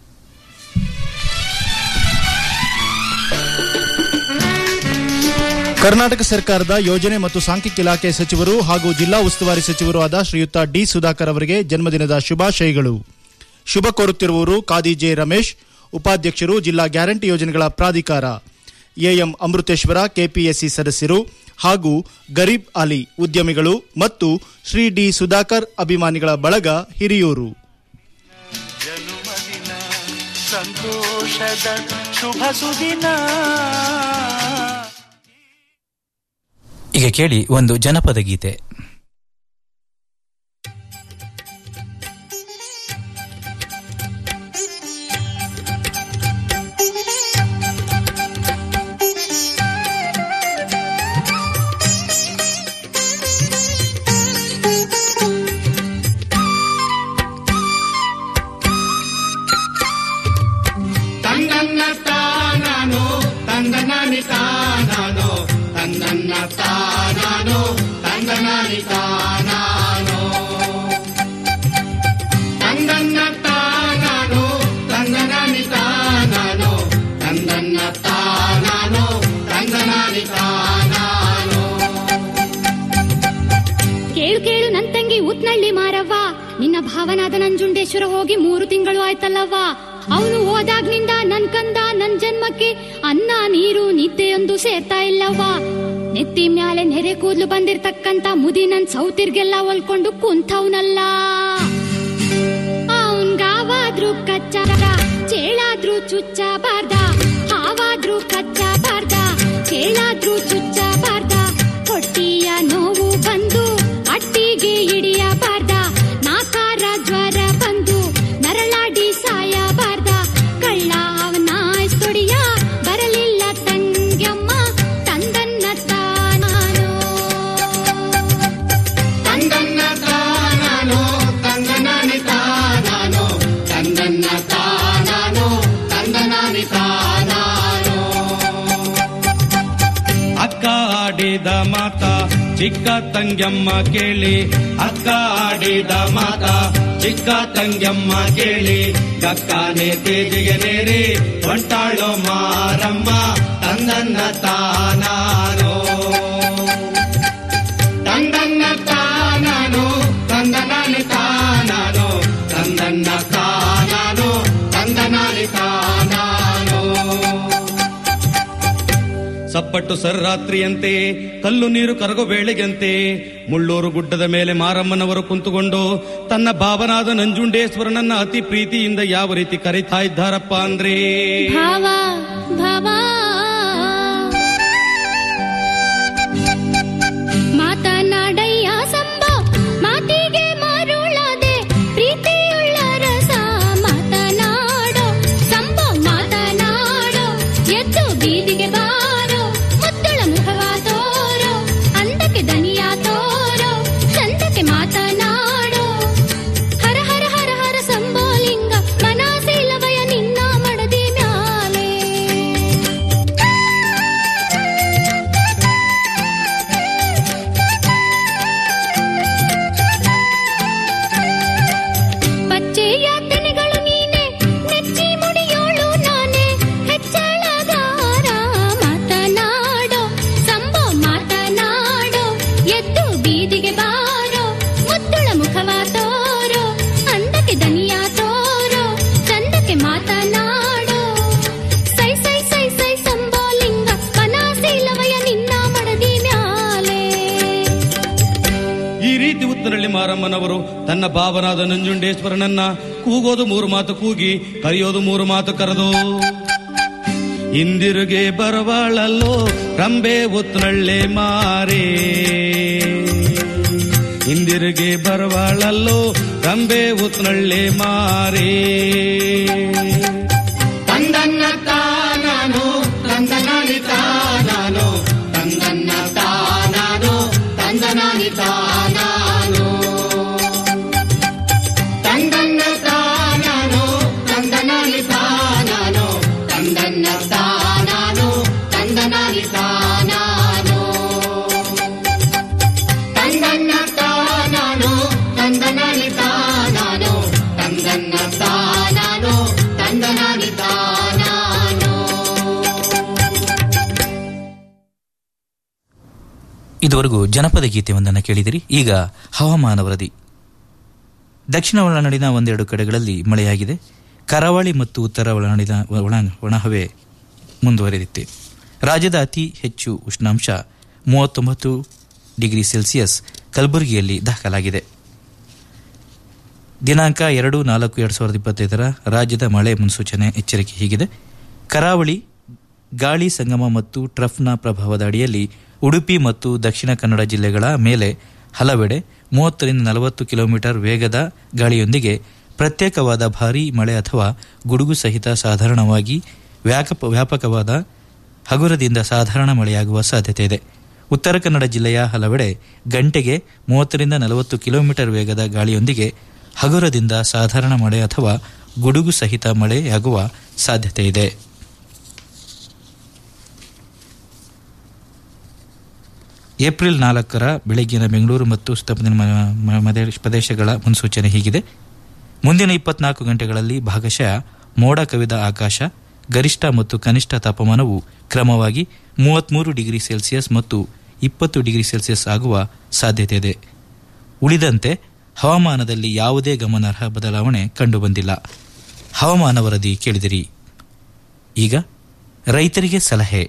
ಕರ್ನಾಟಕ ಸರ್ಕಾರದ ಯೋಜನೆ ಮತ್ತು ಸಾಂಖ್ಯಿಕ ಇಲಾಖೆ ಸಚಿವರು ಹಾಗೂ ಜಿಲ್ಲಾ ಉಸ್ತುವಾರಿ ಸಚಿವರು ಆದ ಶ್ರೀಯುತ ಡಿ ಸುಧಾಕರ್ ಅವರಿಗೆ ಜನ್ಮದಿನದ ಶುಭಾಶಯಗಳು ಶುಭ ಕೋರುತ್ತಿರುವವರು ಕಾದಿ ಜೆ ರಮೇಶ್ ಉಪಾಧ್ಯಕ್ಷರು ಜಿಲ್ಲಾ ಗ್ಯಾರಂಟಿ ಯೋಜನೆಗಳ ಪ್ರಾಧಿಕಾರ ಎಎಂ ಅಮೃತೇಶ್ವರ ಕೆಪಿಎಸ್ಸಿ ಸದಸ್ಯರು ಹಾಗೂ ಗರೀಬ್ ಅಲಿ ಉದ್ಯಮಿಗಳು ಮತ್ತು ಶ್ರೀ ಡಿ ಸುಧಾಕರ್ ಅಭಿಮಾನಿಗಳ ಬಳಗ ಹಿರಿಯೂರು ಜನುಮದಿನ ಸಂತೋಷದ ಶುಭ ಸುದಿನ ಈಗ ಕೇಳಿ ಒಂದು ಜನಪದ ಗೀತೆ ತಂದನ್ನ ತಾನಾನು ತಂದನಾನಿ ತಾನಾನು ತಂದನ್ನ ತಾನಾನು ತಂದನಾನಿ ತಾನಾನು ತಂದನ್ನ ತಾನಾನು ತಂದನಾನಿ ತಾನಾನು ತಂದನ್ನ ತಾನಾನು ತಂದನಾನಿ ತಾನಾನು ಕೇಳು ಕೇಳು ನನ್ ತಂಗಿ ಉತ್ನಳ್ಳಿ ಮಾರವ್ವ ನಿನ್ನ ಭಾವನಾದ ನಂಜುಂಡೇಶ್ವರ ಹೋಗಿ ಮೂರು ತಿಂಗಳು ಆಯ್ತಲ್ಲವ್ವ ಅವನು ಹೋದಾಗ್ನಿಂದ ನನ್ ಕಂದ ನನ್ ಜನ್ಮಕ್ಕೆ ಅನ್ನ ನೀರು ನಿದ್ದೆಯೊಂದು ಸೇರ್ತಾ ಇಲ್ಲವ್ವ ನೆತ್ತಿ ಮ್ಯಾಲೆ ನೆರೆ ಕೂದ್ಲು ಬಂದಿರ್ತಕ್ಕಂತ ಮುದಿ ನನ್ ಸೌತಿರ್ಗೆಲ್ಲ ಹೊಲ್ಕೊಂಡು ಕುಂತವ್ನಲ್ಲ ಅವನ್ಗಾವಾದ್ರೂ ಕಚ್ಚಾರ ಚೇಳಾದ್ರೂ ಚುಚ್ಚಬಾರ್ದ ಹಾವಾದ್ರೂ ಕಚ್ಚಬಾರ್ದ ಚೇಳಾದ್ರೂ ಚುಚ್ಚಬಾರ್ದ ಹೊಟ್ಟಿಯ ನೋವು ಬಂದು ಅಟ್ಟಿಗೆ ಹಿಡಿಯಬಾರ್ದ ನಾಕಾರ ಜ್ವರ ಬಂದು ನರಳಾಡಿ ಸಾಯಬಾರ್ದ ಕಳ್ಳ ಅವನ ತೊಡಿಯ ಬರಲಿಲ್ಲ ತಂಗ್ಯಮ್ಮ ತಂದನ್ನ ತಾನಾನೋ ತಂದನ್ನ ತಾನಾನು ತಂದನಾನಿ ತಾನಾನು ತಂದನ್ನ ತಾನಾನು ತಂದನಾನಿ ತಾನಾನು ಅಕ್ಕ ಆಡಿದ ಮಾತ ಚಿಕ್ಕ ತಂಗ್ಯಮ್ಮ ಕೇಳಿ ಅಕ್ಕ ಆಡಿದ ಮಾತ ಚಿಕ್ಕ ತಂಗ್ಯಮ್ಮ ಕೇಳಿ ಕಕ್ಕಾನೆ ತೇಜಿಗೆ ನೇರಿ ಹೊಂಟಾಳೋ ಮಾರಮ್ಮ ತಂದನ್ನ ತಾನಾನೋ ತಂದನ್ನ ತಾನಾನು ತಂದನಾನಿ ತಾನಾನು ತಂದನ್ನ ತಾನಾನು ತಂದನಾನಿ ತಾನಾನು ಸಪ್ಪಟ್ಟು ಸರ್ರಾತ್ರಿಯಂತೆ ಕಲ್ಲು ನೀರು ಕರಗೋ ವೇಳೆಗಂತೆ ಮುಳ್ಳೂರು ಗುಡ್ಡದ ಮೇಲೆ ಮಾರಮ್ಮನವರು ಕುಂತುಕೊಂಡು ತನ್ನ ಭಾವನಾದ ನಂಜುಂಡೇಶ್ವರನನ್ನ ಅತಿ ಪ್ರೀತಿಯಿಂದ ಯಾವ ರೀತಿ ಕರೀತಾ ಇದ್ದಾರಪ್ಪ ಅಂದ್ರೆ ಭಾವ ಭಾವ ಮಾತನಾಡಯ್ಯ ಸಂಭೋ ಮಾತಿಗೆ ಮರುಳದೆ ಪ್ರೀತಿಯುಳ್ಳ ರಸ ಮಾತನಾಡೋ ಸಂಭೋ ಮಾತನಾಡೋ ಎದ್ದು ಬೀದಿಗೆ ಬಾರೋ ಮುತ್ತುಳ ಮುಖವ ತೋರೋ ಅಂದಕ್ಕೆ ದನಿಯ ತೋರೋ ಚಂದಕ್ಕೆ ಮಾತನಾಡೋ ಹರ ಹರ ಹರ ಹರ ಸಂಬೋಲಿಂಗ ಮನಸಿಲ್ಲವಯ ನಿನ್ನ ಮಡದಿ ಮ್ಯಾಲೆ ಪಚ್ಚೆಯ ತೆನೆಗಳು ನೀನೆ ನೆಚ್ಚಿ ಮುಡಿಯೋಳು ನಾನೇ ಹೆಚ್ಚಳಗಾರ ಮಾತನಾಡೋ ಸಂಭೋ ಮಾತನಾಡೋ ಎದ್ದು ಬೀದಿಗೆ ಬಾರೋ ಮುತ್ತುಳ ಮುಖವ ತೋರೋ ಅಂದಕ್ಕೆ ದನಿಯ ತೋರೋ ಚಂದಕ್ಕೆ ಮಾತನಾಡೋ ಸೈ ಸೈ ಸೈ ಸೈ ಸಂಬೋಲಿಂಗ ಮನಸಿಲ್ಲವಯ ನಿನ್ನ ಮಡದಿ ಮ್ಯಾಲೆ ಈ ರೀತಿ ಉತ್ತರಳ್ಳಿ ಮಾರಮ್ಮನವರು ತನ್ನ ಭಾವನಾದ ನಂಜುಂಡೇಶ್ವರನನ್ನ ಕೂಗೋದು ಮೂರು ಮಾತು ಕೂಗಿ ಕರೆಯೋದು ಮೂರು ಮಾತು ಕರೆದು ಇಂದಿರುಗೆ ಬರವಾಳಲ್ಲೋ ರಂಬೆ ಉತ್ತರಳ್ಳೆ ಮಾರೇ ಇಂದಿರುಗೆ ಬರವಾಳಲ್ಲೋ ರಂಬೆ ಉತ್ತರಳ್ಳೆ ಮಾರೇ ತಂದನ್ನ ತಾನಾನು ತಂದನಾನಿ ತಾನಾನು ತಂದನ್ನ ತಾನಾನು ತಂದನಾನಿ ತಾನಾನು ತಂದನ್ನ ತಾನಾನು ತಂದನಾನಿ ತಾನಾನು ತಂದನ್ನ ತಾನಾನು ತಂದನಾನಿ ತಾನಾನು ತಂದನ್ನ ತಾನಾನು ತಂದನಾನಿ ತಾನಾನು ತಂದನ್ನ ತಾನಾನು ತಂದನಾನಿ ತಾನಾನು ಇದುವರೆಗೂ ಜನಪದ ಗೀತೆಯೊಂದನ್ನು ಕೇಳಿದಿರಿ ಈಗ ಹವಾಮಾನ ವರದಿ ದಕ್ಷಿಣ ಒಳನಾಡಿನ ಒಂದೆರಡು ಕಡೆಗಳಲ್ಲಿ ಮಳೆಯಾಗಿದೆ ಕರಾವಳಿ ಮತ್ತು ಉತ್ತರ ಒಳನಾಡಿನ ಒಣ ಒಣಹವೆ ಮುಂದುವರೆದಿತ್ತು ರಾಜ್ಯದ ಅತಿ ಹೆಚ್ಚು ಉಷ್ಣಾಂಶ ಮೂವತ್ತೊಂಬತ್ತು ಡಿಗ್ರಿ ಸೆಲ್ಸಿಯಸ್ ಕಲಬುರಗಿಯಲ್ಲಿ ದಾಖಲಾಗಿದೆ ದಿನಾಂಕ ಎರಡು ನಾಲ್ಕು ಎರಡು ಸಾವಿರದ ಇಪ್ಪತ್ತೈದರ ರಾಜ್ಯದ ಮಳೆ ಮುನ್ಸೂಚನೆ ಎಚ್ಚರಿಕೆ ಹೀಗಿದೆ ಕರಾವಳಿ ಗಾಳಿ ಸಂಗಮ ಮತ್ತು ಟ್ರಫ್ನ ಪ್ರಭಾವದ ಅಡಿಯಲ್ಲಿ ಉಡುಪಿ ಮತ್ತು ದಕ್ಷಿಣ ಕನ್ನಡ ಜಿಲ್ಲೆಗಳ ಮೇಲೆ ಹಲವೆಡೆ ಮೂವತ್ತರಿಂದ ನಲವತ್ತು ಕಿಲೋಮೀಟರ್ ವೇಗದ ಗಾಳಿಯೊಂದಿಗೆ ಪ್ರತ್ಯೇಕವಾದ ಭಾರೀ ಮಳೆ ಅಥವಾ ಗುಡುಗು ಸಹಿತ ಸಾಧಾರಣವಾಗಿ ವ್ಯಾಪಕ ವ್ಯಾಪಕವಾದ ಹಗುರದಿಂದ ಸಾಧಾರಣ ಮಳೆಯಾಗುವ ಸಾಧ್ಯತೆ ಇದೆ ಉತ್ತರ ಕನ್ನಡ ಜಿಲ್ಲೆಯ ಹಲವೆಡೆ ಗಂಟೆಗೆ ಮೂವತ್ತರಿಂದ ನಲವತ್ತು ಕಿಲೋಮೀಟರ್ ವೇಗದ ಗಾಳಿಯೊಂದಿಗೆ ಹಗುರದಿಂದ ಸಾಧಾರಣ ಮಳೆ ಅಥವಾ ಗುಡುಗು ಸಹಿತ ಮಳೆಯಾಗುವ ಸಾಧ್ಯತೆ ಇದೆ ಏಪ್ರಿಲ್ ನಾಲ್ಕರ ಬೆಳಗ್ಗಿನ ಬೆಂಗಳೂರು ಮತ್ತು ಸುತ್ತಮುತ್ತಲಿನ ಮ- ಮ- ಮದೆ- ಪ್ರದೇಶಗಳ ಮುನ್ಸೂಚನೆ ಹೀಗಿದೆ ಮುಂದಿನ ಇಪ್ಪತ್ನಾಲ್ಕು ಗಂಟೆಗಳಲ್ಲಿ ಭಾಗಶಃ ಮೋಡ ಕವಿದ ಆಕಾಶ ಗರಿಷ್ಠ ಮತ್ತು ಕನಿಷ್ಠ ತಾಪಮಾನವು ಕ್ರಮವಾಗಿ ಮೂವತ್ಮೂರು ಡಿಗ್ರಿ ಸೆಲ್ಸಿಯಸ್ ಮತ್ತು ಇಪ್ಪತ್ತು ಡಿಗ್ರಿ ಸೆಲ್ಸಿಯಸ್ ಆಗುವ ಸಾಧ್ಯತೆ ಇದೆ ಉಳಿದಂತೆ ಹವಾಮಾನದಲ್ಲಿ ಯಾವುದೇ ಗಮನಾರ್ಹ ಬದಲಾವಣೆ ಕಂಡುಬಂದಿಲ್ಲ ಹವಾಮಾನ ವರದಿ ಕೇಳಿದಿರಿ ಈಗ ರೈತರಿಗೆ ಸಲಹೆ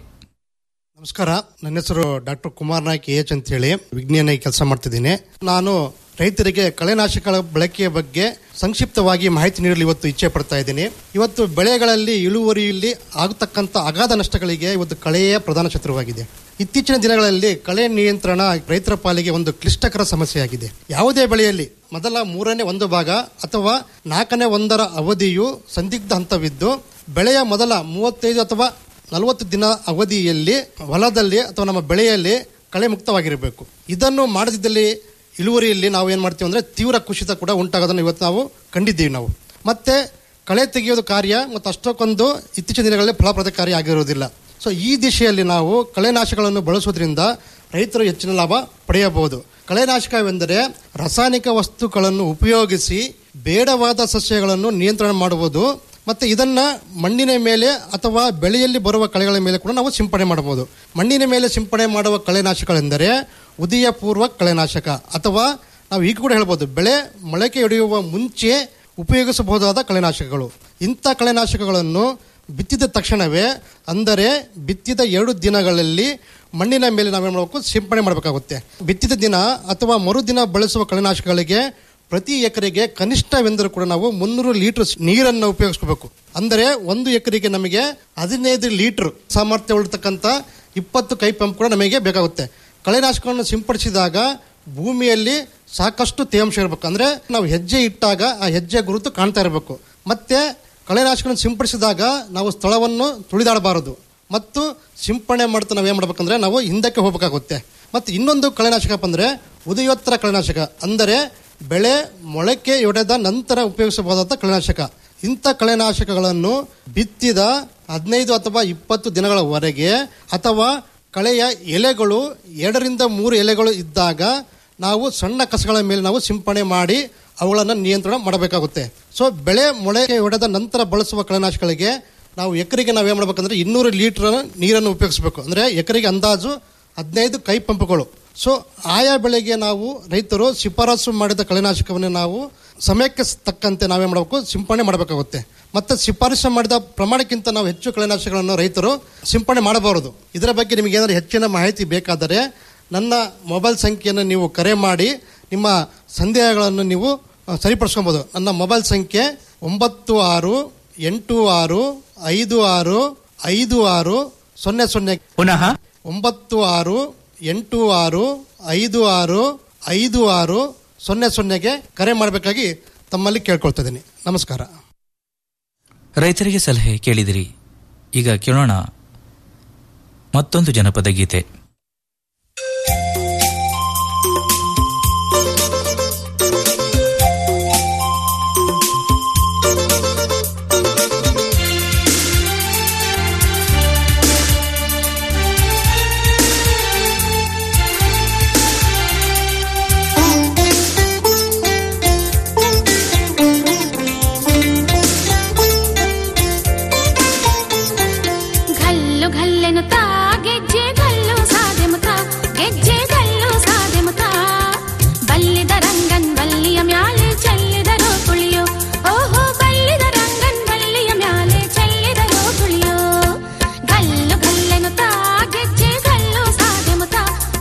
ನಮಸ್ಕಾರ ನನ್ನ ಹೆಸರು ಡಾಕ್ಟರ್ ಕುಮಾರ್ ನಾಯ್ಕ್ ಎಚ್ ಅಂತ ಹೇಳಿ ವಿಜ್ಞಾನಿಯಾಗಿ ಕೆಲಸ ಮಾಡ್ತಿದ್ದೀನಿ ನಾನು ರೈತರಿಗೆ ಕಳೆನಾಶಕಗಳ ಬಳಕೆಯ ಬಗ್ಗೆ ಸಂಕ್ಷಿಪ್ತವಾಗಿ ಮಾಹಿತಿ ನೀಡಲು ಇವತ್ತು ಇಚ್ಛೆ ಪಡ್ತಾ ಇದ್ದೀನಿ ಇವತ್ತು ಬೆಳೆಗಳಲ್ಲಿ ಇಳುವರಿಯಲ್ಲಿ ಆಗತಕ್ಕಂಥ ಅಗಾಧ ನಷ್ಟಗಳಿಗೆ ಇವತ್ತು ಕಳೆಯೇ ಪ್ರಧಾನ ಶತ್ರುವಾಗಿದೆ ಇತ್ತೀಚಿನ ದಿನಗಳಲ್ಲಿ ಕಳೆ ನಿಯಂತ್ರಣ ರೈತರ ಪಾಲಿಗೆ ಒಂದು ಕ್ಲಿಷ್ಟಕರ ಸಮಸ್ಯೆಯಾಗಿದೆ ಯಾವುದೇ ಬೆಳೆಯಲ್ಲಿ ಮೊದಲ ಮೂರನೇ ಒಂದು ಭಾಗ ಅಥವಾ ನಾಲ್ಕನೇ ಒಂದರ ಅವಧಿಯು ಸಂದಿಗ್ಧ ಹಂತವಿದ್ದು ಬೆಳೆಯ ಮೊದಲ ಮೂವತ್ತೈದು ಅಥವಾ ನಲವತ್ತು ದಿನ ಅವಧಿಯಲ್ಲಿ ಹೊಲದಲ್ಲಿ ಅಥವಾ ನಮ್ಮ ಬೆಳೆಯಲ್ಲಿ ಕಳೆ ಮುಕ್ತವಾಗಿರಬೇಕು ಇದನ್ನು ಮಾಡದಿದ್ದಲ್ಲಿ ಇಳುವರಿಯಲ್ಲಿ ನಾವು ಏನು ಮಾಡ್ತೀವಿ ಅಂದರೆ ತೀವ್ರ ಕುಸಿತ ಕೂಡ ಉಂಟಾಗೋದನ್ನು ಇವತ್ತು ನಾವು ಕಂಡಿದ್ದೀವಿ ನಾವು ಮತ್ತೆ ಕಳೆ ತೆಗೆಯೋದು ಕಾರ್ಯ ಮತ್ತು ಅಷ್ಟಕ್ಕೊಂದು ಇತ್ತೀಚಿನ ದಿನಗಳಲ್ಲಿ ಫಲಪ್ರದಕಾರಿ ಆಗಿರುವುದಿಲ್ಲ ಸೊ ಈ ದಿಶೆಯಲ್ಲಿ ನಾವು ಕಳೆನಾಶಕಗಳನ್ನು ಬಳಸೋದ್ರಿಂದ ರೈತರು ಹೆಚ್ಚಿನ ಲಾಭ ಪಡೆಯಬಹುದು ಕಳೆನಾಶಕವೆಂದರೆ ರಾಸಾಯನಿಕ ವಸ್ತುಗಳನ್ನು ಉಪಯೋಗಿಸಿ ಬೇಡವಾದ ಸಸ್ಯಗಳನ್ನು ನಿಯಂತ್ರಣ ಮಾಡುವುದು ಮತ್ತೆ ಇದನ್ನ ಮಣ್ಣಿನ ಮೇಲೆ ಅಥವಾ ಬೆಳೆಯಲ್ಲಿ ಬರುವ ಕಳೆಗಳ ಮೇಲೆ ಕೂಡ ನಾವು ಸಿಂಪಡಣೆ ಮಾಡಬಹುದು ಮಣ್ಣಿನ ಮೇಲೆ ಸಿಂಪಡಣೆ ಮಾಡುವ ಕಳೆನಾಶಕಗಳೆಂದರೆ ಉದಯ ಪೂರ್ವ ಕಳೆನಾಶಕ ಅಥವಾ ನಾವು ಈಗ ಕೂಡ ಹೇಳ್ಬೋದು ಬೆಳೆ ಮೊಳಕೆ ಹೊಡೆಯುವ ಮುಂಚೆ ಉಪಯೋಗಿಸಬಹುದಾದ ಕಳೆನಾಶಕಗಳು ಇಂಥ ಕಳೆನಾಶಕಗಳನ್ನು ಬಿತ್ತಿದ ತಕ್ಷಣವೇ ಅಂದರೆ ಬಿತ್ತಿದ ಎರಡು ದಿನಗಳಲ್ಲಿ ಮಣ್ಣಿನ ಮೇಲೆ ನಾವೇನು ಮಾಡಬೇಕು ಸಿಂಪಡಣೆ ಮಾಡಬೇಕಾಗುತ್ತೆ ಬಿತ್ತಿದ ದಿನ ಅಥವಾ ಮರುದಿನ ಬಳಸುವ ಕಳೆನಾಶಕಗಳಿಗೆ ಪ್ರತಿ ಎಕರೆಗೆ ಕನಿಷ್ಠವೆಂದರೂ ಕೂಡ ನಾವು ಮುನ್ನೂರು ಲೀಟರ್ ನೀರನ್ನು ಉಪಯೋಗಿಸ್ಕೋಬೇಕು ಅಂದರೆ ಒಂದು ಎಕರೆಗೆ ನಮಗೆ ಹದಿನೈದು ಲೀಟರ್ ಸಾಮರ್ಥ್ಯ ಉಳ್ತಕ್ಕಂಥ ಇಪ್ಪತ್ತು ಕೈ ಪಂಪ್ ಕೂಡ ನಮಗೆ ಬೇಕಾಗುತ್ತೆ ಕಳೆನಾಶಕವನ್ನು ಸಿಂಪಡಿಸಿದಾಗ ಭೂಮಿಯಲ್ಲಿ ಸಾಕಷ್ಟು ತೇವಾಂಶ ಇರಬೇಕು ಅಂದರೆ ನಾವು ಹೆಜ್ಜೆ ಇಟ್ಟಾಗ ಆ ಹೆಜ್ಜೆ ಗುರುತು ಕಾಣ್ತಾ ಇರಬೇಕು ಮತ್ತೆ ಕಳೆನಾಶಕವನ್ನು ಸಿಂಪಡಿಸಿದಾಗ ನಾವು ಸ್ಥಳವನ್ನು ತುಳಿದಾಡಬಾರದು ಮತ್ತು ಸಿಂಪಡಣೆ ಮಾಡ್ತಾ ನಾವು ಏನು ಮಾಡ್ಬೇಕಂದ್ರೆ ನಾವು ಹಿಂದಕ್ಕೆ ಹೋಗಬೇಕಾಗುತ್ತೆ ಮತ್ತು ಇನ್ನೊಂದು ಕಳೆನಾಶಕಪ್ಪ ಅಂದರೆ ಉದಯೋತ್ತರ ಕಳೆನಾಶಕ ಅಂದರೆ ಬೆಳೆ ಮೊಳಕೆ ಒಡೆದ ನಂತರ ಉಪಯೋಗಿಸಬಹುದಾದ ಕಳೆನಾಶಕ ಇಂಥ ಕಳೆನಾಶಕಗಳನ್ನು ಬಿತ್ತಿದ ಹದಿನೈದು ಅಥವಾ ಇಪ್ಪತ್ತು ದಿನಗಳವರೆಗೆ ಅಥವಾ ಕಳೆಯ ಎಲೆಗಳು ಎರಡರಿಂದ ಮೂರು ಎಲೆಗಳು ಇದ್ದಾಗ ನಾವು ಸಣ್ಣ ಕಸಗಳ ಮೇಲೆ ನಾವು ಸಿಂಪಡಣೆ ಮಾಡಿ ಅವುಗಳನ್ನು ನಿಯಂತ್ರಣ ಮಾಡಬೇಕಾಗುತ್ತೆ ಸೊ ಬೆಳೆ ಮೊಳಕೆ ಹೊಡೆದ ನಂತರ ಬಳಸುವ ಕಳೆನಾಶಕಗಳಿಗೆ ನಾವು ಎಕರೆಗೆ ನಾವು ಏನು ಮಾಡ್ಬೇಕಂದ್ರೆ ಇನ್ನೂರು ಲೀಟರ್ ನೀರನ್ನು ಉಪಯೋಗಿಸಬೇಕು ಅಂದರೆ ಎಕರೆಗೆ ಅಂದಾಜು ಹದಿನೈದು ಕೈ ಪಂಪ್ಗಳು ಸೊ ಆಯಾ ಬೆಳೆಗೆ ನಾವು ರೈತರು ಶಿಫಾರಸು ಮಾಡಿದ ಕಳೆನಾಶಕವನ್ನು ನಾವು ಸಮಯಕ್ಕೆ ತಕ್ಕಂತೆ ನಾವೇನು ಮಾಡಬೇಕು ಸಿಂಪಡಣೆ ಮಾಡಬೇಕಾಗುತ್ತೆ ಮತ್ತೆ ಶಿಫಾರಸು ಮಾಡಿದ ಪ್ರಮಾಣಕ್ಕಿಂತ ನಾವು ಹೆಚ್ಚು ಕಳೆನಾಶಕಗಳನ್ನು ರೈತರು ಸಿಂಪಡಣೆ ಮಾಡಬಾರದು ಇದರ ಬಗ್ಗೆ ನಿಮಗೆ ಏನಾದರೂ ಹೆಚ್ಚಿನ ಮಾಹಿತಿ ಬೇಕಾದರೆ ನನ್ನ ಮೊಬೈಲ್ ಸಂಖ್ಯೆಯನ್ನು ನೀವು ಕರೆ ಮಾಡಿ ನಿಮ್ಮ ಸಂದೇಹಗಳನ್ನು ನೀವು ಆ, ಸರಿಪಡಿಸ್ಕೊಬೋದು ನನ್ನ ಮೊಬೈಲ್ ಸಂಖ್ಯೆ ಒಂಬತ್ತು ಆರು ಎಂಟು ಆರು ಐದು ಆರು ಐದು ಆರು ಸೊನ್ನೆ ಸೊನ್ನೆ ಪುನಃ ಒಂಬತ್ತು ಆರು ಎಂಟು ಆರು ಐದು ಆರು ಐದು ಆರು ಸೊನ್ನೆ ಸೊನ್ನೆಗೆ ಕರೆ ಮಾಡಬೇಕಾಗಿ ತಮ್ಮಲ್ಲಿ ಕೇಳ್ಕೊಳ್ತಾ ಇದ್ದೀನಿ ನಮಸ್ಕಾರ ರೈತರಿಗೆ ಸಲಹೆ ಕೇಳಿದಿರಿ ಈಗ ಕೇಳೋಣ ಮತ್ತೊಂದು ಜನಪದ ಗೀತೆ ಘಲ್ಲು ಘಲ್ಲೆನುತ್ತಾ ಗೆಜ್ಜೆ ಗಲ್ಲು ಸಾದೆಮುತ ಗೆಜ್ಜೆ ಗಲ್ಲು ಸಾದೆಮುತ ಬಲ್ಲಿದ ರಂಗನ್ ಬಲ್ಲಿಯ ಮ್ಯಾಲೆ ಚೆಲ್ಲಿದರೋ ಕುಳಿಯೋ ಓಹೋ ಬಲ್ಲಿದ ರಂಗನ್ ಬಲ್ಲಿಯ ಮ್ಯಾಲೆ ಚೆಲ್ಲಿದರೋ ಕುಳಿಯೋ ಗಲ್ಲು ಘಲ್ಲೆನುತ್ತಾ ಗೆಜ್ಜೆ ಗಲ್ಲು ಸಾದೆಮುತ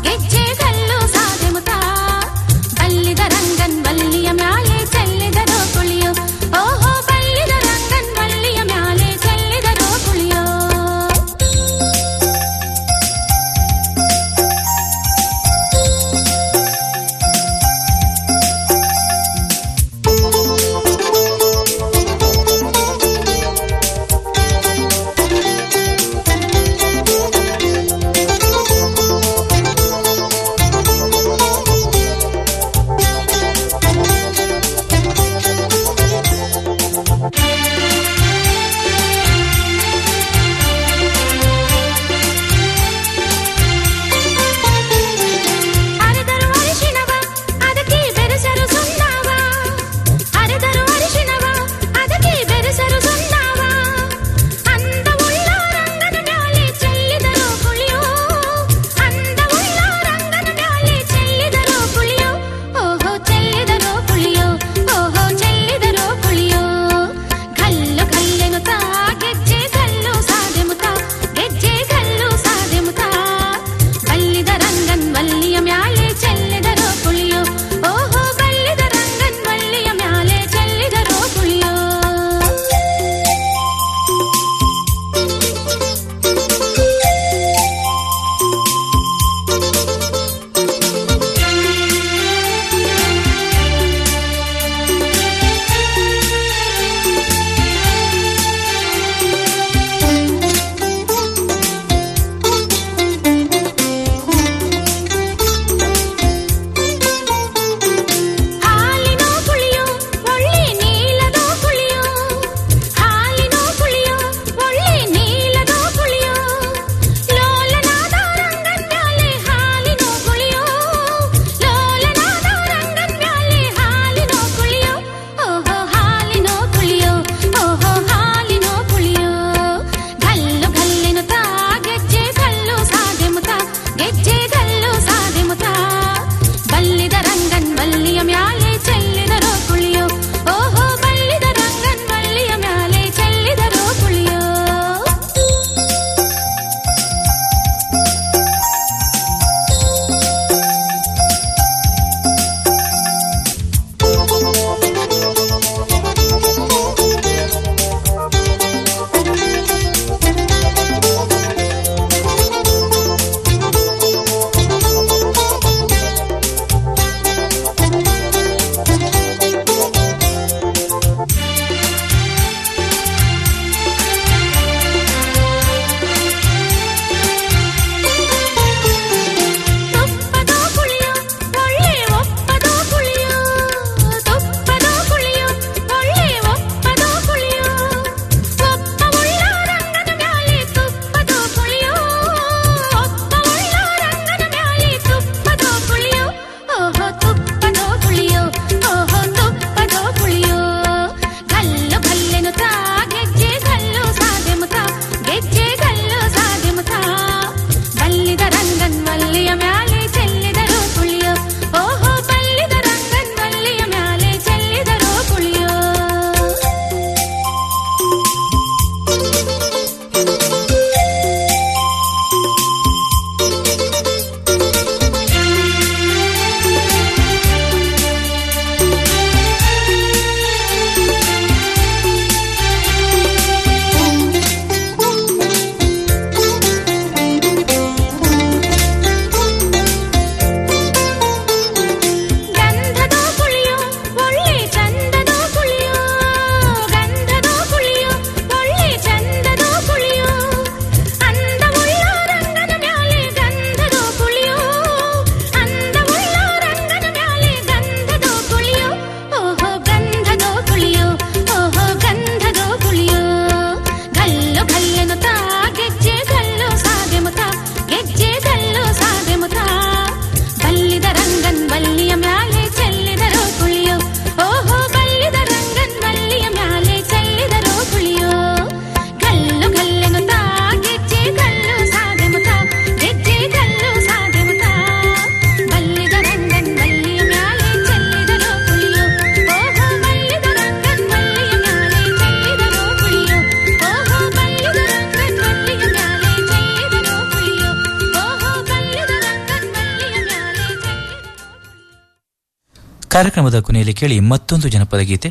ಕಾರ್ಯಕ್ರಮದ ಕೊನೆಯಲ್ಲಿ ಕೇಳಿ ಮತ್ತೊಂದು ಜನಪದ ಗೀತೆ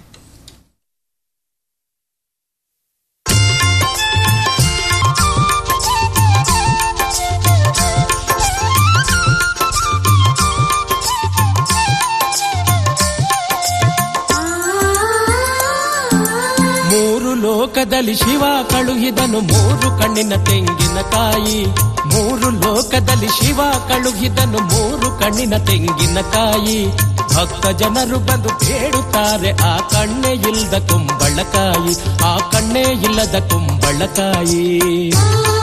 ಮೂರು ಲೋಕದಲ್ಲಿ ಶಿವ ಕಳುಹಿದನು ಮೂರು ಕಣ್ಣಿನ ತೆಂಗಿನಕಾಯಿ ಮೂರು ಲೋಕದಲ್ಲಿ ಶಿವ ಕಳುಹಿದನು ಮೂರು ಕಣ್ಣಿನ ತೆಂಗಿನಕಾಯಿ ಭಕ್ತ ಜನರು ಬಂದು ಬೇಡುತ್ತಾರೆ ಆ ಕಣ್ಣೇ ಇಲ್ಲದ ಕುಂಬಳಕಾಯಿ ಆ ಕಣ್ಣೇ ಇಲ್ಲದ ಕುಂಬಳಕಾಯಿ